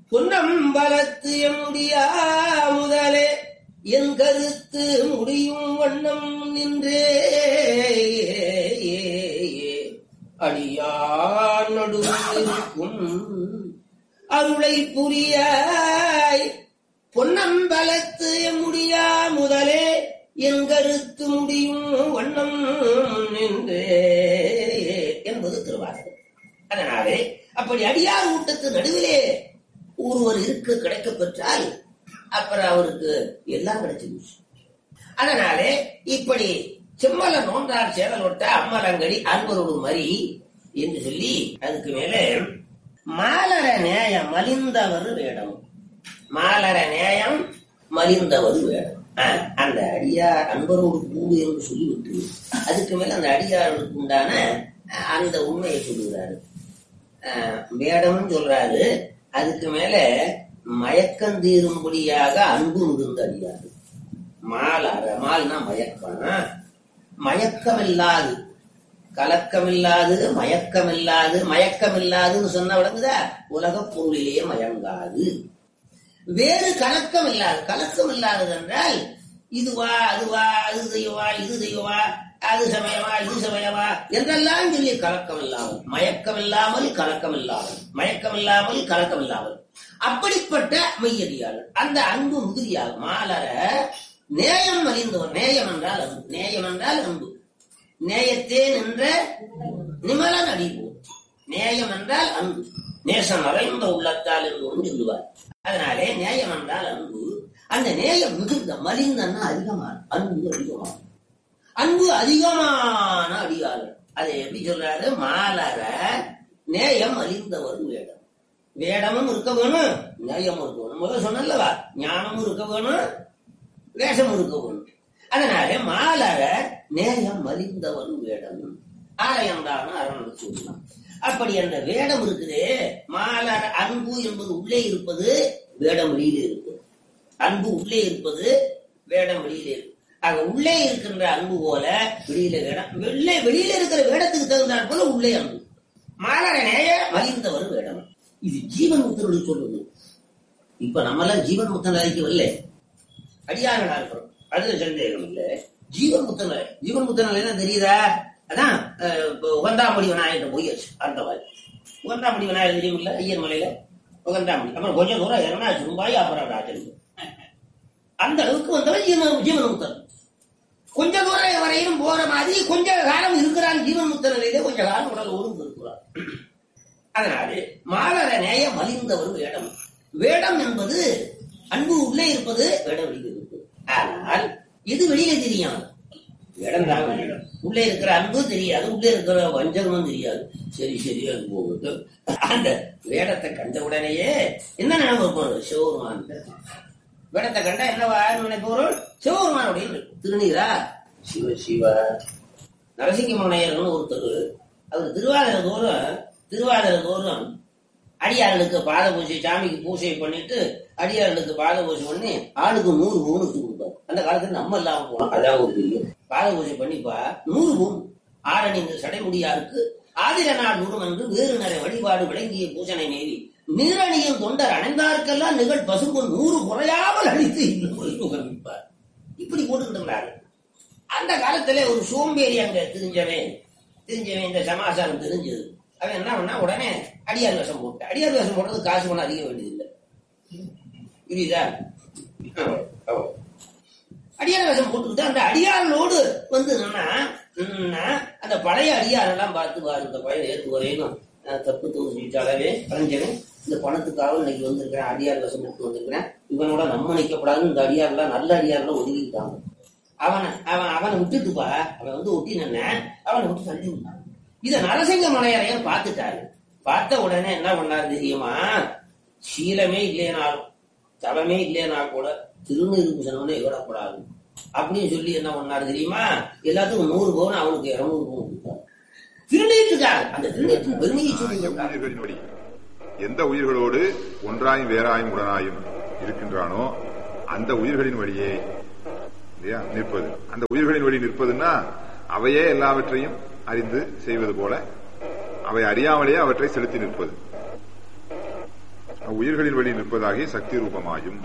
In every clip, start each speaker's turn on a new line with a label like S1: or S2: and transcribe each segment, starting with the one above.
S1: பொன்னம்பலத்து எம்முடியா முதலே என் கருத்து முடியும் வண்ணம் நின்றே அடியார் நடுவிருக்கும் அருளை புரியாய் பொன்னம்பலத்து எம்முடியா முதலே என் கருத்து முடியும் வண்ணம் நின்றே என்பது திருவாசகம் அதனாலே அப்படி அடியார் ஊட்டத்து நடுவிலே ஒருவர் இருக்க கிடைக்க பெற்றால் அப்புறம் அவருக்கு எல்லாம் கிடைச்சிருச்சு அதனாலே இப்படி செம்மல நோன்றார் சேவலொட்ட அம்மலங்கடி அன்பரோடு மறி என்று சொல்லி அதுக்கு மேலே மாலர நேயம் மலிந்தவர் வேடம் மாலர நேயம் மலிந்தவர் வேடம் ஆஹ், அந்த அடியார் அன்பரோடு கூடு என்று சொல்லிவிட்டு அதுக்கு மேல அந்த அடியாருக்கு உண்டான அஹ், அந்த உண்மையை சொல்லுகிறாரு ஆஹ், வேடம்னு சொல்றாரு அதுக்கு மேல மயக்கம் தீரும்படியாக அன்பு மிகுந்த அடியாரு மாலார மால்னா மயக்கம் மயக்கமில்லாது கலக்கமில்லாது மயக்கமில்லாது மயக்கமில்லாதுன்னு சொன்ன விளங்குதா உலகப் பொருளிலே மயங்காது வேறு கலக்கம் இல்லாது கலக்கம் இல்லாதது என்றால் இதுவா அதுவா அது தெய்வா இது தெய்வா அது சமயமா இது சமயமா என்றெல்லாம் சொல்லி கலக்கம் இல்லாமல் மயக்கம் இல்லாமல் கலக்கம் இல்லாமல் மயக்கம் இல்லாமல் கலக்கம் இல்லாமல் அப்படிப்பட்ட மெய்யடியாளர் அந்த அன்பு முதிரியாக மாலர நேயம் அறிந்தவர் நேயம் என்றால் அன்பு நேயம் என்றால் அன்பு நேயத்தே நின்ற நிமலன் அடிபோ நேயம் என்றால் அன்பு நேசம் நிறைந்த உள்ளத்தால் என்று ஒன்று சொல்லுவார் அதனாலே நேயம் என்றால் அன்பு அந்த நேயம் மிகுந்த மலிந்தன்னா அதிகமான அன்பு அதிகமான அன்பு அதிகமான அடியாளர் அதை எப்படி சொல்றாரு மாலர நேயம் அழிந்தவர் வேடம் வேடமும் இருக்க வேணும் நேயமும் இருக்க வேணும் முதல்ல சொன்னல்லவா ஞானமும் இருக்க வேணும் வேஷமும் இருக்க வேணும் அதனால மாலர நேயம் மலிந்தவர் வேடம் ஆலயம் தான் அரண் சொல்லலாம் அப்படி அந்த வேடம் இருக்குது மாலர அன்பு என்பது உள்ளே இருப்பது வேடம் வெளியிலே இருப்பது அன்பு உள்ளே இருப்பது வேடம் வெளியிலே இருக்கு ஆக உள்ளே இருக்கின்ற அன்பு போல வெளியில வேடம் வெளியே வெளியில இருக்கிற வேடத்துக்கு தகுந்தாற் போல உள்ளே அன்பு மாலர நேய மலிந்தவர் வேடம் இது ஜீவன் முத்தனுடைய சொல்லுது இப்ப நம்ம எல்லாம் ஜீவன் முத்தன் நிலைக்கு வரல அடியார்களா இருக்கிறோம் அது சந்தேகம் இல்ல ஜீவன் முத்தன் நிலை ஜீவன் முத்தன் நிலை என்ன தெரியுதா அதான் அஹ், இப்ப உகந்தாமொழி விநாயகர் போயாச்சு அந்த மாதிரி உகந்தாமொழி விநாயகர் தெரியுமில்ல ஐயர் மலையில உகந்தாமொழி அப்புறம் கொஞ்சம் தூரம் இறங்கினா சும்பாய் அப்புறம் ராஜன் அந்த அளவுக்கு வந்தவன் ஜீவன் ஜீவன் முத்தன் கொஞ்ச தூரம் வரையிலும் போற மாதிரி கொஞ்ச காலம் இருக்கிறான் ஜீவன் முத்த நிலையிலே கொஞ்ச காலம் உடல் ஒழுங்கு இருக்கிறான் அதனாலே மாலர நேய மலிந்தவர் வேடம் வேடம் என்பது அன்பு உள்ளே இருப்பது வேடம் வெளியே இருப்பது ஆனால் இது வெளியில தெரியும் வேடம் தான் வெளியில. உள்ளே இருக்கிற அன்பு தெரியாது உள்ளே இருக்கிற வஞ்சகமும் தெரியாது சரி சரியா போகுது அந்த வேடத்தை கண்ட உடனேயே என்ன நினைவு போறது சிவருமான் வேடத்தை கண்டா என்னவா நினைப்போரும் சிவபெருமானுடைய திருநீரா சிவ சிவ நரசிங்கமனையர்னு ஒருத்தர் அவர் திருவாதிர தோறும் திருவாதிர தோறும் அடியார்களுக்கு பாத பூஜை சாமிக்கு பூஜை பண்ணிட்டு அடியார்களுக்கு பாத பூஜை பண்ணி ஆளுக்கு நூறு பவுன் எடுத்து கொடுப்பார் அந்த காலத்துல நம்ம இல்லாம போனோம் அதான் ஒரு பெரிய பாத பூஜை பண்ணிப்பா நூறு பவுன் ஆரணிந்த சடைமுடியாருக்கு ஆதிர நாள் நூறும் என்று வேறு நிறை வழிபாடு விளங்கிய பூஜனை நேரி நீரணியும் தொண்டர் அணைந்தார்க்கெல்லாம் நிகழ் பசும்பொன் நூறு குறையாமல் அழித்து உகமிப்பார் இப்படி போட்டுக்கிட்டு அந்த காலத்துல ஒரு சோம்பேறி அங்க தெரிஞ்சவன் தெரிஞ்சவன் இந்த சமாசாரம் தெரிஞ்சது அவன் என்ன பண்ணா உடனே அடியார் வேஷம் போட்டு அடியார் வேஷம் போடுறது காசு பணம் அதிக வேண்டியதில்லை புரியுதா ஆமா, ஆமா. அடியார் வேஷம் போட்டுக்கிட்டு அந்த அடியாரோடு வந்து என்னன்னா நின்னா, அந்த பழைய அடியாரெல்லாம் பார்த்து பாரு இந்த பழைய ஏத்து வரையும் அஹ், தப்பு தூது செஞ்சாலவே கலைஞவன் இந்த பணத்துக்காக இன்னைக்கு வந்திருக்கிறேன் அடியார் வேஷம் போட்டு வந்திருக்கிறேன் இவனோட நம்ம நிக்கப்படாதுன்னு இந்த அடியார்லாம் நல்ல அடியார்லாம் ஒதுக்கிட்டாங்க அவனை அவன் அவனை விட்டுட்டுப்பா அவன் வந்து ஒட்டி நின்ன அவனை விட்டு தள்ளி விட்டான் இத நரசிங்க மலையறையர் பார்த்துட்டாரு பார்த்த உடனே என்ன பண்ணாரு தெரியுமா சீலமே இல்லைனாலும் தவமே இல்லைனா கூட திருநீருக்கு சொன்னவனே விடக்கூடாது அப்படின்னு சொல்லி என்ன பண்ணாரு தெரியுமா எல்லாத்துக்கும் நூறு பவுன் அவனுக்கு இருநூறு பவுன் கொடுத்தாரு திருநீட்டுக்காக அந்த திருநீட்டு பெருமையை சொல்லி
S2: உயிர்களின்படி எந்த உயிர்களோடு ஒன்றாயும் வேறாயும் உடனாயும் இருக்கின்றானோ அந்த உயிர்களின் வழியே இல்லையா நிற்பது அந்த உயிர்களின் வழி நிற்பதுன்னா அவையே எல்லாவற்றையும் அறிந்து செய்வது போல அவை அறியாமலேயே அவற்றை செலுத்தி நிற்பது உயிர்களின் வழி நிற்பதாகிய சக்தி ரூபமாயும்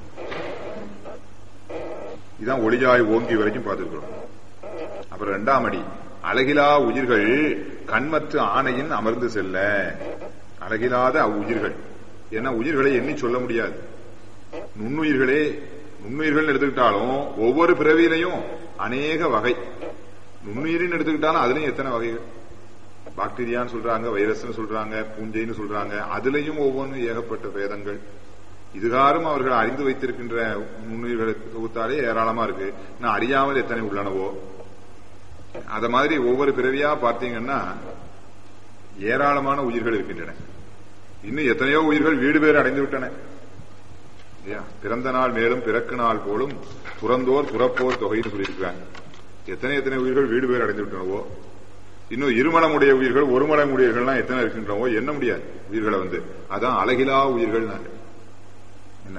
S2: இதான் ஒளியாய் ஓங்கி வரைக்கும் பார்த்திருக்கிறோம் அப்புறம் இரண்டாம் அடி அழகிலா உயிர்கள் கண்மற்ற ஆணையின் அமர்ந்து செல்ல அழகிலாத அவ்வுயிர்கள் ஏன்னா உயிர்களை எண்ணி சொல்ல முடியாது நுண்ணுயிர்களே நுண்ணுயிர்கள் எடுத்துக்கிட்டாலும் ஒவ்வொரு பிறவியிலையும் அநேக வகை நுண்ணுயிரின்னு எடுத்துக்கிட்டாலும் அதுலயும் எத்தனை வகைகள் பாக்டீரியான்னு சொல்றாங்க வைரஸ்னு சொல்றாங்க பூஞ்சைன்னு சொல்றாங்க அதுலயும் ஒவ்வொன்றும் ஏகப்பட்ட பேதங்கள் இதுகாரும் அவர்கள் அறிந்து வைத்திருக்கின்ற நுண்ணுயிர்களுக்கு தொகுத்தாலே ஏராளமா இருக்கு நான் அறியாமல் எத்தனை உள்ளனவோ அத மாதிரி ஒவ்வொரு பிறவியா பார்த்தீங்கன்னா ஏராளமான உயிர்கள் இருக்கின்றன இன்னும் எத்தனையோ உயிர்கள் வீடு பேர் அடைந்து விட்டன இல்லையா? பிறந்த நாள் மேலும் பிறக்கு நாள் போலும் புறந்தோர் புறப்போர் தொகைன்னு சொல்லியிருக்கிறாங்க எத்தனை எத்தனை உயிர்கள் வீடு பேர் அடைந்து விட்டனவோ இன்னும் இருமலமுடைய உயிர்கள் ஒரு மலமுடையர்கள்லாம் எத்தனை இருக்கின்றனவோ எண்ண முடியாது உயிர்களை வந்து அதான் அழகிலா உயிர்கள் என்ன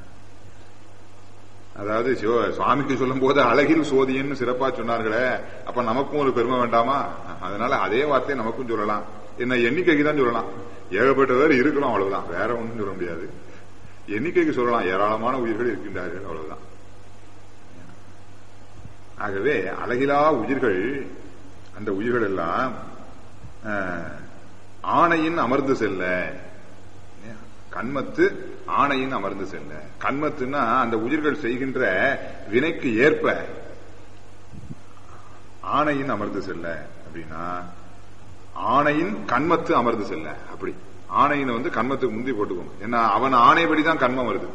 S2: அதாவது சிவ சுவாமிக்கு சொல்லும் போது அழகில் சோதியன்னு சிறப்பா சொன்னார்களே அப்ப நமக்கும் ஒரு பெருமை வேண்டாமா அதனால அதே வார்த்தையை நமக்கும் சொல்லலாம் என்ன எண்ணிக்கைக்கு தான் சொல்லலாம் ஏகப்பட்ட பேர் இருக்கணும் அவ்வளவுதான் வேற ஒன்றும் சொல்ல முடியாது எண்ணிக்கைக்கு சொல்லலாம் ஏராளமான உயிர்கள் இருக்கின்றார்கள் அவ்வளவுதான் ஆகவே அழகிலா உயிர்கள் அந்த உயிர்கள் எல்லாம் அஹ், ஆணையின் அமர்ந்து செல்ல கண்மத்து ஆணையின் அமர்ந்து செல்ல கண்மத்துன்னா அந்த உயிர்கள் செய்கின்ற வினைக்கு ஏற்ப ஆணையின் அமர்ந்து செல்ல அப்படின்னா ஆணையின் கண்மத்து அமர்ந்து செல்ல அப்படி ஆணையினை வந்து கண்மத்துக்கு முந்தி போட்டுக்கணும் ஏன்னா அவன் ஆணைப்படி தான் கண்மம் வருது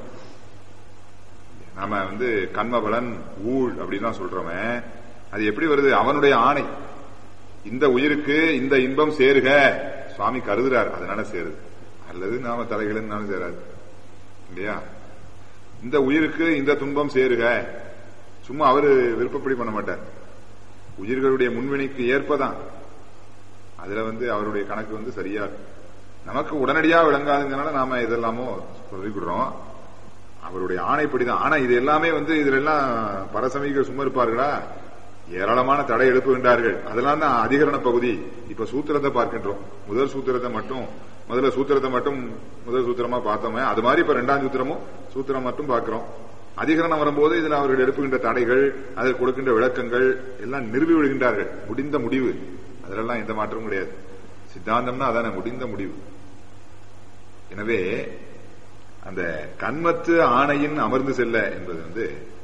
S2: நாம வந்து கண்மபலன் ஊழ் அப்படின்னு சொல்றோமே அது எப்படி வருது அவனுடைய ஆணை இந்த உயிருக்கு இந்த இன்பம் சேருக சுவாமி கருதுறார் அதனால சேருது அல்லது நாம தலைகளும் சேராது இல்லையா இந்த உயிருக்கு இந்த துன்பம் சேருக சும்மா அவரு விருப்பப்படி பண்ண மாட்டார் உயிர்களுடைய முன்வினைக்கு ஏற்பதான் அதுல வந்து அவருடைய கணக்கு வந்து சரியா இருக்கும். நமக்கு உடனடியா விளங்காதுங்கனால நாம இதெல்லாமோ சொல்லிவிடுறோம் அவருடைய ஆணைப்படிதான் ஆனா இது எல்லாமே வந்து இதுல எல்லாம் பரசமிகள் சும்மா இருப்பார்களா ஏராளமான தடை எழுப்புகின்றார்கள் அதெல்லாம் தான் அதிகரண பகுதி இப்ப சூத்திரத்தை பார்க்கின்றோம் முதல் சூத்திரத்தை மட்டும் முதல்ல சூத்திரத்தை மட்டும் முதல் சூத்திரமா பார்த்தோமே அது மாதிரி இப்ப ரெண்டாம் சூத்திரமும் சூத்திரம் மட்டும் பார்க்கிறோம் அதிகரணம் வரும்போது இதுல அவர்கள் எழுப்புகின்ற தடைகள் அதற்கு கொடுக்கின்ற விளக்கங்கள் எல்லாம் நிறுவி விடுகின்றார்கள் முடிந்த முடிவு அதிலெல்லாம் எந்த மாற்றமும் கிடையாது சித்தாந்தம்னா அதான முடிந்த முடிவு எனவே அந்த கண்மத்து ஆணையின் அமர்ந்து செல்ல என்பது வந்து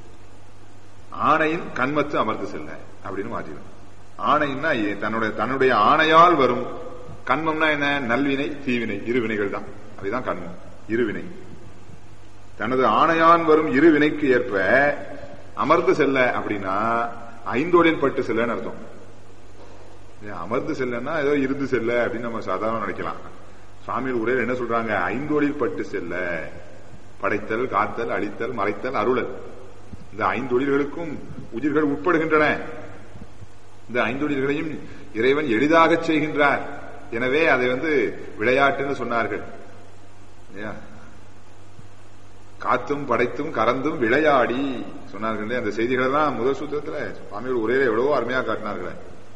S2: ஆணையின் கண்மத்து அமர்ந்து செல்ல அப்படின்னு மாற்றிடும் ஆணைன்னா ஏ- தன்னுடைய தன்னுடைய ஆணையால் வரும் கண்மம்னா என்ன நல்வினை தீவினை இருவினைகள் தான் அதுதான் கண்மம் இருவினை தனது ஆணையான் வரும் இருவினைக்கு ஏற்ப அமர்ந்து செல்ல அப்படின்னா ஐந்தோடில் பட்டு செல்லன்னு அர்த்தம் ஏன் அமர்ந்து செல்லன்னா ஏதோ இருந்து செல்ல அப்படின்னு நம்ம சாதாரண நினைக்கலாம் சுவாமிகள் உரையில் என்ன சொல்றாங்க ஐந்தொழில் பட்டு செல்ல படைத்தல் காத்தல் அழித்தல் மறைத்தல் அருளல் இந்த ஐந்தொழில்களுக்கும் உயிர்கள் உட்படுகின்றன இந்த ஐந்தொழில்களையும் இறைவன் எளிதாக செய்கின்றார் எனவே அதை வந்து விளையாட்டுன்னு சொன்னார்கள் இல்லையா? காத்தும் படைத்தும் கறந்தும் விளையாடி சொன்னார்கள் இல்லையா? அந்த செய்திகள் எல்லாம் முதல் சூத்திரத்துல சுவாமிகள் உரையில எவ்வளவோ அருமையா காட்டினார்களே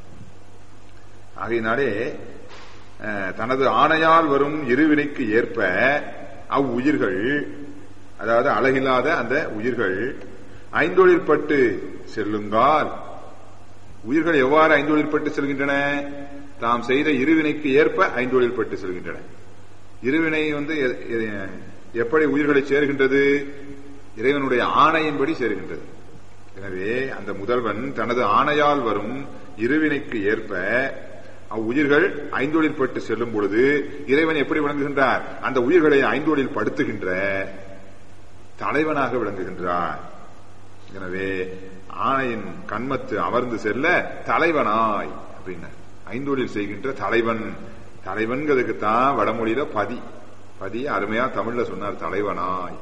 S2: ஆகையினாலே அஹ், தனது ஆணையால் வரும் இருவினைக்கு ஏற்ப அவ்வுயிர்கள் அதாவது அழகில்லாத அந்த உயிர்கள் ஐந்தொழிற்பட்டு செல்லுங்கால் உயிர்கள் எவ்வாறு ஐந்தொழிற்பட்டு செல்கின்றன தாம் செய்த இருவினைக்கு ஏற்ப ஐந்தொழிற்பட்டு செல்கின்றன இருவினை வந்து எ- எ- எப்படி உயிர்களை சேர்கின்றது இறைவனுடைய ஆணையின்படி சேர்கின்றது எனவே அந்த முதல்வன் தனது ஆணையால் வரும் இருவினைக்கு ஏற்ப அவ்வுயிர்கள் ஐந்தொழிற்பட்டு செல்லும் பொழுது இறைவன் எப்படி விளங்குகின்றார் அந்த உயிர்களை ஐந்தொழில் படுத்துகின்ற தலைவனாக விளங்குகின்றார் எனவே ஆணையின் கண்மத்து அமர்ந்து செல்ல தலைவனாய் அப்படின்னார் ஐந்தொழில் செய்கின்ற தலைவன் தலைவன்கிறதுக்கு தான் வடமொழியில பதி பதி அருமையா தமிழ்ல சொன்னார் தலைவனாய்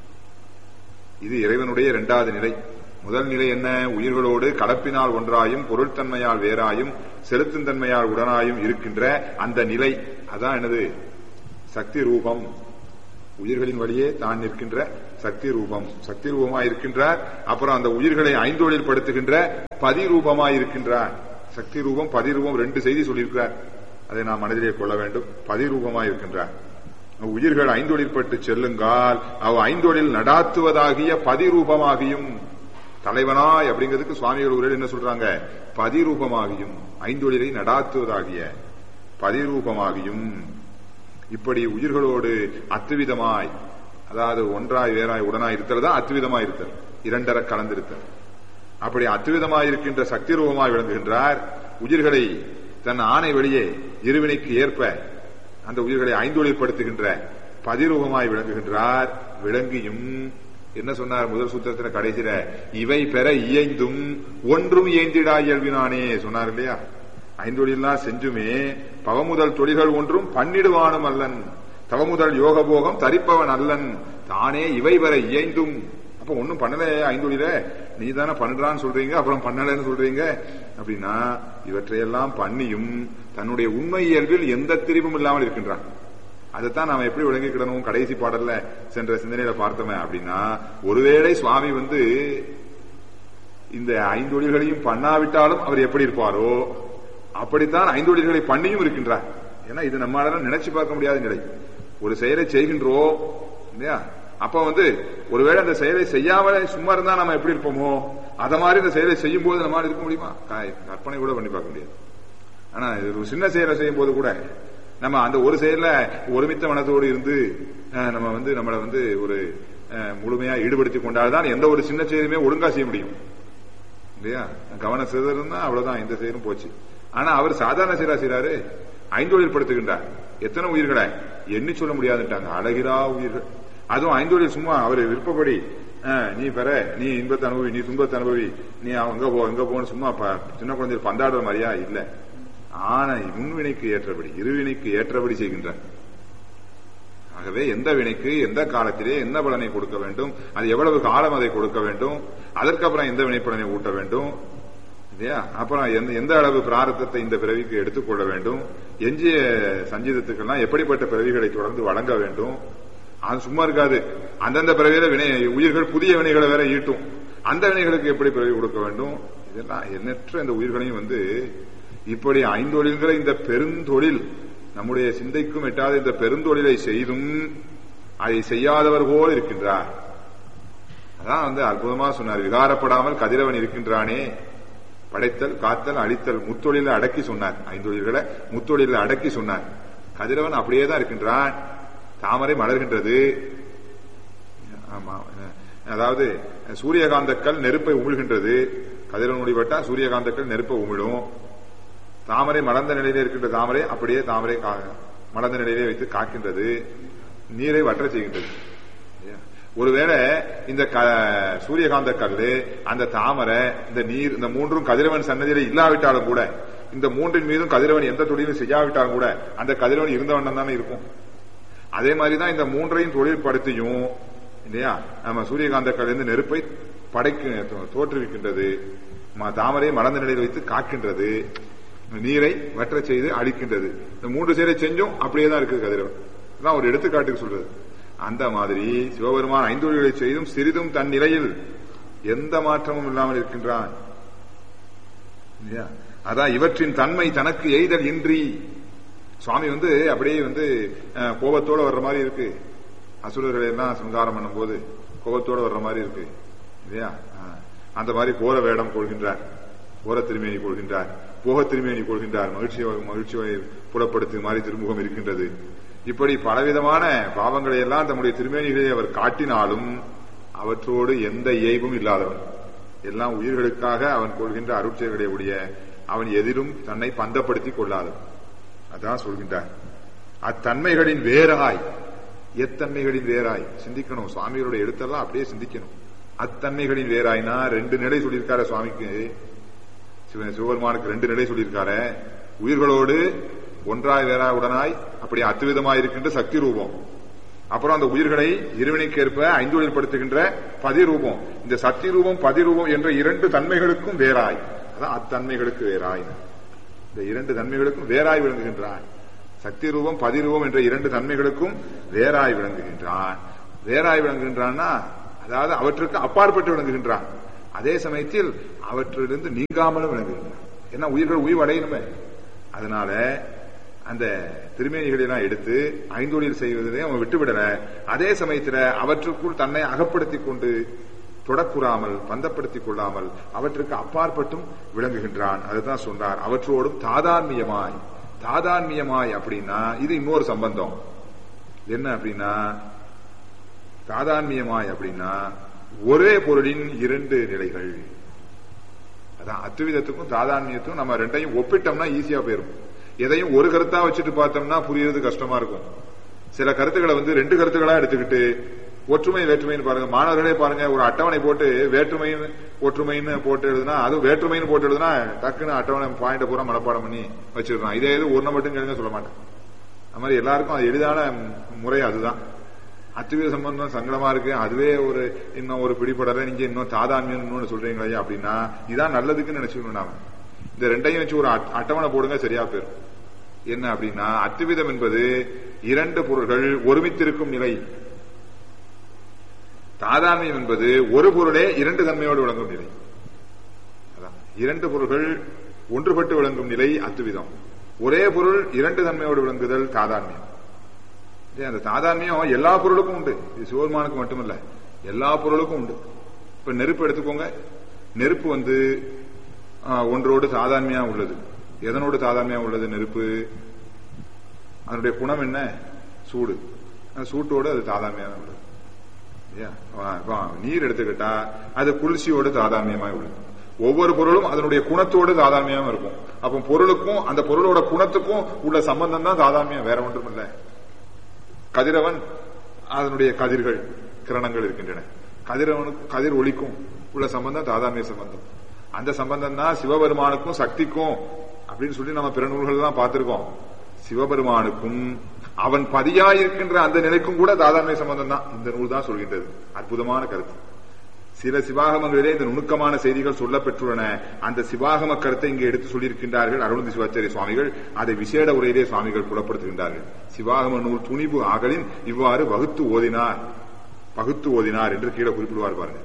S2: இது இறைவனுடைய இரண்டாவது நிலை முதல் நிலை என்ன உயிர்களோடு கலப்பினால் ஒன்றாயும் பொருட்தன்மையால் வேறாயும் செலுத்தும் தன்மையால் உடனாயும் இருக்கின்ற அந்த நிலை அதான் என்னது சக்தி ரூபம் உயிர்களின் வழியே தான் நிற்கின்ற சக்தி ரூபம் சக்தி ரூபமாய் இருக்கின்றார் அப்புறம் அந்த உயிர்களை ஐந்தொழில் படுத்துகின்ற பதி ரூபமாய் இருக்கின்றார் சக்தி ரூபம் பதி ரூபம் ரெண்டு செய்தி சொல்லியிருக்கிறார் அதை நாம் மனதிலே கொள்ள வேண்டும் பதி ரூபமாய் இருக்கின்றார் உயிர்கள் ஐந்தொழிற்பட்டு செல்லுங்கால் அவ் ஐந்தொழில் நடாத்துவதாகிய பதிரூபமாகியும் தலைவனாய் அப்படிங்கிறதுக்கு சுவாமிகள் உரையில் என்ன சொல்றாங்க பதிரூபமாகியும் ஐந்தொழிலை நடாத்துவதாகிய பதிரூபமாகியும் இப்படி உயிர்களோடு அத்துவிதமாய் அதாவது ஒன்றாய் வேறாய் உடனாய் இருத்தல் தான் அத்துவிதமாய் இருத்தல் இரண்டர கலந்திருத்தல் அப்படி அத்துவிதமாய் இருக்கின்ற சக்தி ரூபமாய் விளங்குகின்றார் உயிர்களை தன் ஆணை வெளியே இருவினைக்கு ஏற்ப அந்த உயிர்களை ஐந்தொழிற்படுத்துகின்ற பதிரூபமாய் விளங்குகின்றார் விளங்கியும் என்ன சொன்னார் முதல் சூத்திரத்தின கடைசியில இவை பெற இயைந்தும் ஒன்றும் இயந்திடா இயல்பினானே சொன்னார் இல்லையா ஐந்தொழிலாம் செஞ்சுமே பவமுதல் தொழில்கள் ஒன்றும் பண்ணிடுவானும் அல்லன் தவமுதல் யோக போகம் தரிப்பவன் அல்லன் தானே இவை வர இயைந்தும் அப்ப ஒன்னும் பண்ணல ஐந்தொழில நீ தானே பண்றான்னு சொல்றீங்க அப்புறம் பண்ணலன்னு சொல்றீங்க அப்படின்னா இவற்றையெல்லாம் பண்ணியும் தன்னுடைய உண்மை இயல்பில் எந்த திரிவும் இல்லாமல் இருக்கின்றான் அதைத்தான் நாம எப்படி விளங்கிக்கிடணும் கடைசி பாடல்ல சென்ற சிந்தனையில பார்த்தோமே அப்படின்னா ஒருவேளை சுவாமி வந்து இந்த ஐந்தொழில்களையும் பண்ணாவிட்டாலும் அவர் எப்படி இருப்பாரோ அப்படித்தான் ஐந்தொழில்களை பண்ணியும் இருக்கின்றார் ஏன்னா இது நம்மளால நினைச்சு பார்க்க முடியாத நிலை ஒரு செயலை செய்கின்றோம் இல்லையா அப்ப வந்து ஒருவேளை அந்த செயலை செய்யாமலே சும்மா இருந்தா நம்ம எப்படி இருப்போமோ அத மாதிரி இந்த செயலை செய்யும் போது நம்மளால இருக்க முடியுமா கற்பனை கூட பண்ணி பார்க்க முடியாது ஆனா இது ஒரு சின்ன செயலை செய்யும் போது கூட நம்ம அந்த ஒரு செயல்ல ஒருமித்த மனத்தோடு இருந்து நம்ம வந்து நம்மளை வந்து ஒரு முழுமையா ஈடுபடுத்தி கொண்டால்தான் எந்த ஒரு சின்ன செயலுமே ஒழுங்கா செய்ய முடியும் இல்லையா கவன சிதறா அவ்வளவுதான் எந்த செயலும் போச்சு ஆனா அவர் சாதாரண செயலா செய்யறாரு ஐந்தொழில் படுத்துகின்றார் எத்தனை உயிர்களை எண்ணி சொல்ல முடியாதுட்டாங்க அழகிரா உயிர்கள் அதுவும் ஐந்தொழில் சும்மா அவர் விருப்பப்படி நீ பெற நீ இன்பத்தை அனுபவி நீ துன்பத்தை அனுபவி நீ அங்க போ இங்க போன்னு சும்மா சின்ன குழந்தைகள் பந்தாடுற மாதிரியா இல்ல ஆனா முன்வினைக்கு ஏற்றபடி இருவினைக்கு ஏற்றபடி செய்கின்றார் ஆகவே எந்த வினைக்கு எந்த காலத்திலே எந்த பலனை கொடுக்க வேண்டும் அது எவ்வளவு காலம் அதை கொடுக்க வேண்டும் அதற்கப்புறம் எந்த வினை பலனை ஊட்ட வேண்டும் இல்லையா அப்புறம் எந்த எந்த அளவு பிராரத்தத்தை இந்த பிறவிக்கு எடுத்துக்கொள்ள வேண்டும் எஞ்சிய சஞ்சீதத்துக்கெல்லாம் எப்படிப்பட்ட பிறவிகளை தொடர்ந்து வழங்க வேண்டும் அது சும்மா இருக்காது அந்தந்த பிறவியில வினை உயிர்கள் புதிய வினைகளை வேற ஈட்டும் அந்த வினைகளுக்கு எப்படி பிறவி கொடுக்க வேண்டும் இதெல்லாம் எண்ணற்ற இந்த உயிர்களையும் வந்து இப்படி ஐந்தொழில்களை இந்த பெருந்தொழில் நம்முடைய சிந்தைக்கும் எட்டாத இந்த பெருந்தொழிலை செய்தும் அதை செய்யாதவர் போல் இருக்கின்றார் அதான் வந்து அற்புதமா சொன்னார் விகாரப்படாமல் கதிரவன் இருக்கின்றானே படைத்தல் காத்தல் அழித்தல் முத்தொழில அடக்கி சொன்னார் ஐந்தொழில்களை முத்தொழில அடக்கி சொன்னார் கதிரவன் அப்படியே தான் இருக்கின்றான் தாமரை மலர்கின்றது ஆமா அதாவது சூரியகாந்தக்கல் நெருப்பை உமிழ்கின்றது கதிரவன் முடிவட்டா சூரியகாந்தக்கல் நெருப்பை உமிழும் தாமரை மலர்ந்த நிலையிலே இருக்கின்ற தாமரை அப்படியே தாமரை மலர்ந்த நிலையிலே வைத்து காக்கின்றது நீரை வற்ற செய்கின்றது ஒருவேளை இந்த சூரியகாந்த கல்லு அந்த தாமரை இந்த நீர் இந்த மூன்றும் கதிரவன் சன்னதியில இல்லாவிட்டாலும் கூட இந்த மூன்றின் மீதும் கதிரவன் எந்த தொழிலும் செய்யாவிட்டாலும் கூட அந்த கதிரவன் இருந்தவண்ணம் தானே இருக்கும் அதே மாதிரிதான் இந்த மூன்றையும் தொழில்படுத்தியும் இல்லையா நம்ம சூரியகாந்த கல்லிருந்து நெருப்பை படைக்க தோற்றுவிக்கின்றது தாமரை மலர்ந்த நிலையில் வைத்து காக்கின்றது நீரை வற்ற செய்து அழிக்கின்றது இந்த மூன்று செயலை செஞ்சும் அப்படியே தான் இருக்குது கதிரவன் தான் ஒரு எடுத்துக்காட்டுக்கு சொல்றது அந்த மாதிரி சிவபெருமான் ஐந்தொழில்களை செய்தும் சிறிதும் தன் நிலையில் எந்த மாற்றமும் இல்லாமல் இருக்கின்றான் அதான் இவற்றின் தன்மை தனக்கு எய்தல் இன்றி சுவாமி வந்து அப்படியே வந்து கோபத்தோட வர்ற மாதிரி இருக்கு அசுரர்களை எல்லாம் சங்காரம் பண்ணும் போது கோபத்தோட வர்ற மாதிரி இருக்கு இல்லையா அந்த மாதிரி கோர வேடம் கொள்கின்றார் கோர திருமேனி கொள்கின்றார் போக திருமேனி கொள்கின்றார் மகிழ்ச்சி மகிழ்ச்சியை புலப்படுத்தும் மாதிரி திருமுகம் இருக்கின்றது இப்படி பலவிதமான பாவங்களை எல்லாம் தம்முடைய திருமேனிகளை அவர் காட்டினாலும் அவற்றோடு எந்த இயைபும் இல்லாதவன் எல்லாம் உயிர்களுக்காக அவன் கொள்கின்ற அருட்செயல்களை உடைய அவன் எதிலும் தன்னை பந்தப்படுத்திக் கொள்ளாதவன் அதான் சொல்கின்றார் அத்தன்மைகளின் வேறாய் எத்தன்மைகளின் வேறாய் சிந்திக்கணும் சுவாமிகளுடைய எடுத்தெல்லாம் அப்படியே சிந்திக்கணும் அத்தன்மைகளின் வேறாய்னா ரெண்டு நிலை சொல்லியிருக்காரு சுவாமிக்கு சிவபெருமானுக்கு ரெண்டு நிலை சொல்லியிருக்காரு உயிர்களோடு ஒன்றாய் வேறா உடனாய் அப்படி அத்துவிதமாய் இருக்கின்ற சக்தி ரூபம் அப்புறம் அந்த உயிர்களை இருவினைக்கேற்ப ஐந்தொழில் படுத்துகின்ற பதிரூபம் இந்த சக்தி ரூபம் பதிரூபம் என்ற இரண்டு தன்மைகளுக்கும் வேறாய் அதான் அத்தன்மைகளுக்கு வேறாய் இந்த இரண்டு தன்மைகளுக்கும் வேறாய் விளங்குகின்றான் சக்தி ரூபம் பதிரூபம் என்ற இரண்டு தன்மைகளுக்கும் வேறாய் விளங்குகின்றான் வேறாய் விளங்குகின்றான்னா அதாவது அவற்றுக்கு அப்பாற்பட்டு விளங்குகின்றான் அதே சமயத்தில் அவற்றிலிருந்து நீங்காமலும் விளங்குகின்றான் ஏன்னா உயிர்கள் உயிர் அடையணுமே அதனால அந்த திருமேனிகளை எல்லாம் எடுத்து ஐந்தொழில் செய்வதை அவன் விட்டுவிடல அதே சமயத்துல அவற்றுக்குள் தன்னை அகப்படுத்திக் கொண்டு தொடக்கூறாமல் பந்தப்படுத்திக் கொள்ளாமல் அவற்றுக்கு அப்பாற்பட்டும் விளங்குகின்றான் அதுதான் சொன்னார் அவற்றோடும் தாதான்மியமாய் தாதான்மியமாய் அப்படின்னா இது இன்னொரு சம்பந்தம் என்ன அப்படின்னா தாதான்மியமாய் அப்படின்னா ஒரே பொருளின் இரண்டு நிலைகள் அதான் அத்துவிதத்துக்கும் தாதான்மியத்துக்கும் நம்ம ரெண்டையும் ஒப்பிட்டோம்னா ஈஸியா போயிரும் எதையும் ஒரு கருத்தா வச்சுட்டு பார்த்தோம்னா புரியறது கஷ்டமா இருக்கும் சில கருத்துக்களை வந்து ரெண்டு கருத்துக்களா எடுத்துக்கிட்டு ஒற்றுமை வேற்றுமைன்னு பாருங்க மாணவர்களே பாருங்க ஒரு அட்டவணை போட்டு வேற்றுமைன்னு ஒற்றுமைன்னு போட்டு எழுதுனா அது வேற்றுமைன்னு போட்டு எழுதுனா டக்குன்னு அட்டவணை பாயிண்ட் பூரா மனப்பாடம் பண்ணி வச்சிருக்கான் இதே இது ஒன்றை மட்டும் கேளுங்க சொல்ல மாட்டேன் அது மாதிரி எல்லாருக்கும் அது எளிதான முறை அதுதான் அத்துவித சம்பந்தம் சங்கடமா இருக்கு அதுவே ஒரு இன்னும் ஒரு பிடிபடல நீங்க இன்னும் தாதான்மியம் இன்னொன்னு சொல்றீங்களே அப்படின்னா இதான் நல்லதுக்குன்னு நினைச்சுக்கணும் நாம இந்த ரெண்டையும் வச்சு ஒரு அட்டவணை போடுங்க சரியா போயிரும் என்ன அப்படின்னா அத்துவிதம் என்பது இரண்டு பொருள்கள் ஒருமித்திருக்கும் நிலை தாதான்மியம் என்பது ஒரு பொருளே இரண்டு தன்மையோடு விளங்கும் நிலை அதான் இரண்டு பொருள்கள் ஒன்றுபட்டு விளங்கும் நிலை அத்துவிதம் ஒரே பொருள் இரண்டு தன்மையோடு விளங்குதல் தாதான்மியம் அந்த தாதான்மியம் எல்லா பொருளுக்கும் உண்டு இது சிவபெருமானுக்கு மட்டுமல்ல எல்லா பொருளுக்கும் உண்டு இப்ப நெருப்பு எடுத்துக்கோங்க நெருப்பு வந்து ஒன்றோடு தாதான்மையா உள்ளது எதனோடு தாதான்மையா உள்ளது நெருப்பு அதனுடைய குணம் என்ன சூடு அந்த சூட்டோடு அது தாதான்மையா உள்ளது நீர் எடுத்துக்கிட்டா அது குளிர்ச்சியோடு தாதான்மியமாக உள்ளது ஒவ்வொரு பொருளும் அதனுடைய குணத்தோடு தாதான்மியமா இருக்கும் அப்ப பொருளுக்கும் அந்த பொருளோட குணத்துக்கும் உள்ள சம்பந்தம் தான் தாதான்மியம் வேற ஒன்றும் இல்லை கதிரவன் அதனுடைய கதிர்கள் கிரணங்கள் இருக்கின்றன கதிரவனுக்கு கதிர் ஒளிக்கும் உள்ள சம்பந்தம் தாதான்மிய சம்பந்தம் அந்த சம்பந்தம் தான் சிவபெருமானுக்கும் சக்திக்கும் அப்படின்னு சொல்லி நம்ம பிற நூல்கள் தான் பார்த்திருக்கோம் சிவபெருமானுக்கும் அவன் பதியாயிருக்கின்ற அந்த நிலைக்கும் கூட தாதான்மிய சம்பந்தம் தான் இந்த நூல் தான் சொல்கின்றது அற்புதமான கருத்து சில சிவாகமங்களிலே இந்த நுணுக்கமான செய்திகள் சொல்லப்பெற்றுள்ளன அந்த சிவாகம கருத்தை இங்கே எடுத்து சொல்லியிருக்கின்றார்கள் அருணந்தி சிவாச்சாரிய சுவாமிகள் அதை விசேட உரையிலே சுவாமிகள் புலப்படுத்துகின்றார்கள் சிவாகம நூல் துணிவு ஆகலின் இவ்வாறு வகுத்து ஓதினார் பகுத்து ஓதினார் என்று கீழே குறிப்பிடுவார் பாருங்க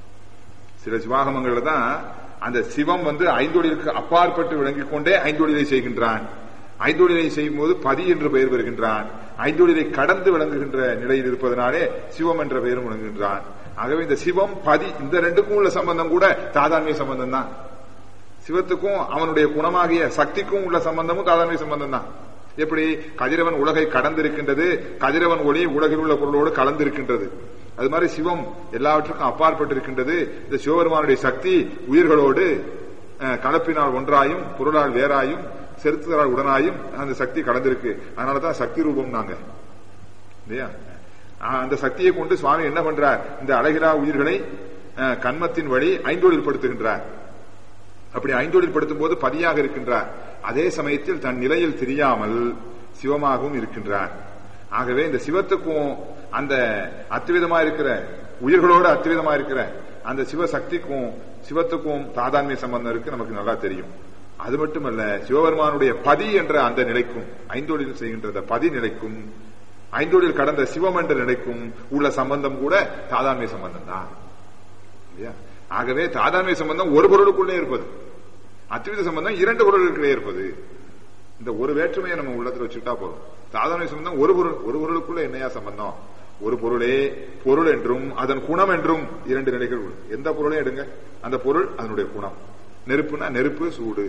S2: சில சிவாகமங்கள்ல தான் அந்த சிவம் வந்து ஐந்தொழிலுக்கு அப்பாற்பட்டு விளங்கிக் கொண்டே ஐந்தொழிலை செய்கின்றான் ஐந்தொழிலை செய்யும் போது பதி என்று பெயர் பெறுகின்றான் ஐந்தொழிலை கடந்து விளங்குகின்ற நிலையில் இருப்பதனாலே சிவம் என்ற பெயரும் விளங்குகின்றான் ஆகவே இந்த சிவம் பதி இந்த ரெண்டுக்கும் உள்ள சம்பந்தம் கூட தாதான்மிய சம்பந்தம் தான் சிவத்துக்கும் அவனுடைய குணமாகிய சக்திக்கும் உள்ள சம்பந்தமும் தாதான்மிய சம்பந்தம் தான் எப்படி கதிரவன் உலகை கடந்திருக்கின்றது கதிரவன் ஒளி உலகில் உள்ள பொருளோடு கலந்திருக்கின்றது அது மாதிரி சிவம் எல்லாவற்றுக்கும் அப்பாற்பட்டு இருக்கின்றது இந்த சிவபெருமானுடைய சக்தி உயிர்களோடு கலப்பினால் ஒன்றாயும் பொருளால் வேறாயும் செலுத்துதலால் உடனாயும் அந்த சக்தி கலந்திருக்கு அதனாலதான் சக்தி ரூபம் நாங்க இல்லையா அந்த சக்தியை கொண்டு சுவாமி என்ன பண்றார் இந்த அழகிலா உயிர்களை கண்மத்தின் வழி ஐந்தொழில் படுத்துகின்றார் அப்படி ஐந்தொழில் படுத்தும் போது பதியாக இருக்கின்றார் அதே சமயத்தில் தன் நிலையில் தெரியாமல் சிவமாகவும் இருக்கின்றார் ஆகவே இந்த சிவத்துக்கும் அந்த அத்துவிதமா இருக்கிற உயிர்களோடு அத்துவிதமா இருக்கிற அந்த சிவசக்திக்கும் சிவத்துக்கும் தாதான்மிய சம்பந்தம் இருக்கு நமக்கு நல்லா தெரியும் அது மட்டுமல்ல சிவபெருமானுடைய பதி என்ற அந்த நிலைக்கும் ஐந்தொழில் செய்கின்ற பதி நிலைக்கும் ஐந்தொழில் கடந்த சிவம் என்ற நிலைக்கும் உள்ள சம்பந்தம் கூட தாதான்மிய சம்பந்தம் தான் இல்லையா ஆகவே தாதான்மிய சம்பந்தம் ஒரு பொருளுக்குள்ளே இருப்பது அத்வித சம்பந்தம் இரண்டு பொருளுக்குள்ளே இருப்பது இந்த ஒரு வேற்றுமையை நம்ம உள்ளத்துல வச்சுட்டா போதும் தாதான்மிய சம்பந்தம் ஒரு பொருள் ஒரு பொருளுக்குள்ள என்னையா சம்பந்தம் ஒரு பொருளே பொருள் என்றும் அதன் குணம் என்றும் இரண்டு நிலைகள் உள்ளது எந்த பொருளையும் எடுங்க அந்த பொருள் அதனுடைய குணம் நெருப்புனா நெருப்பு சூடு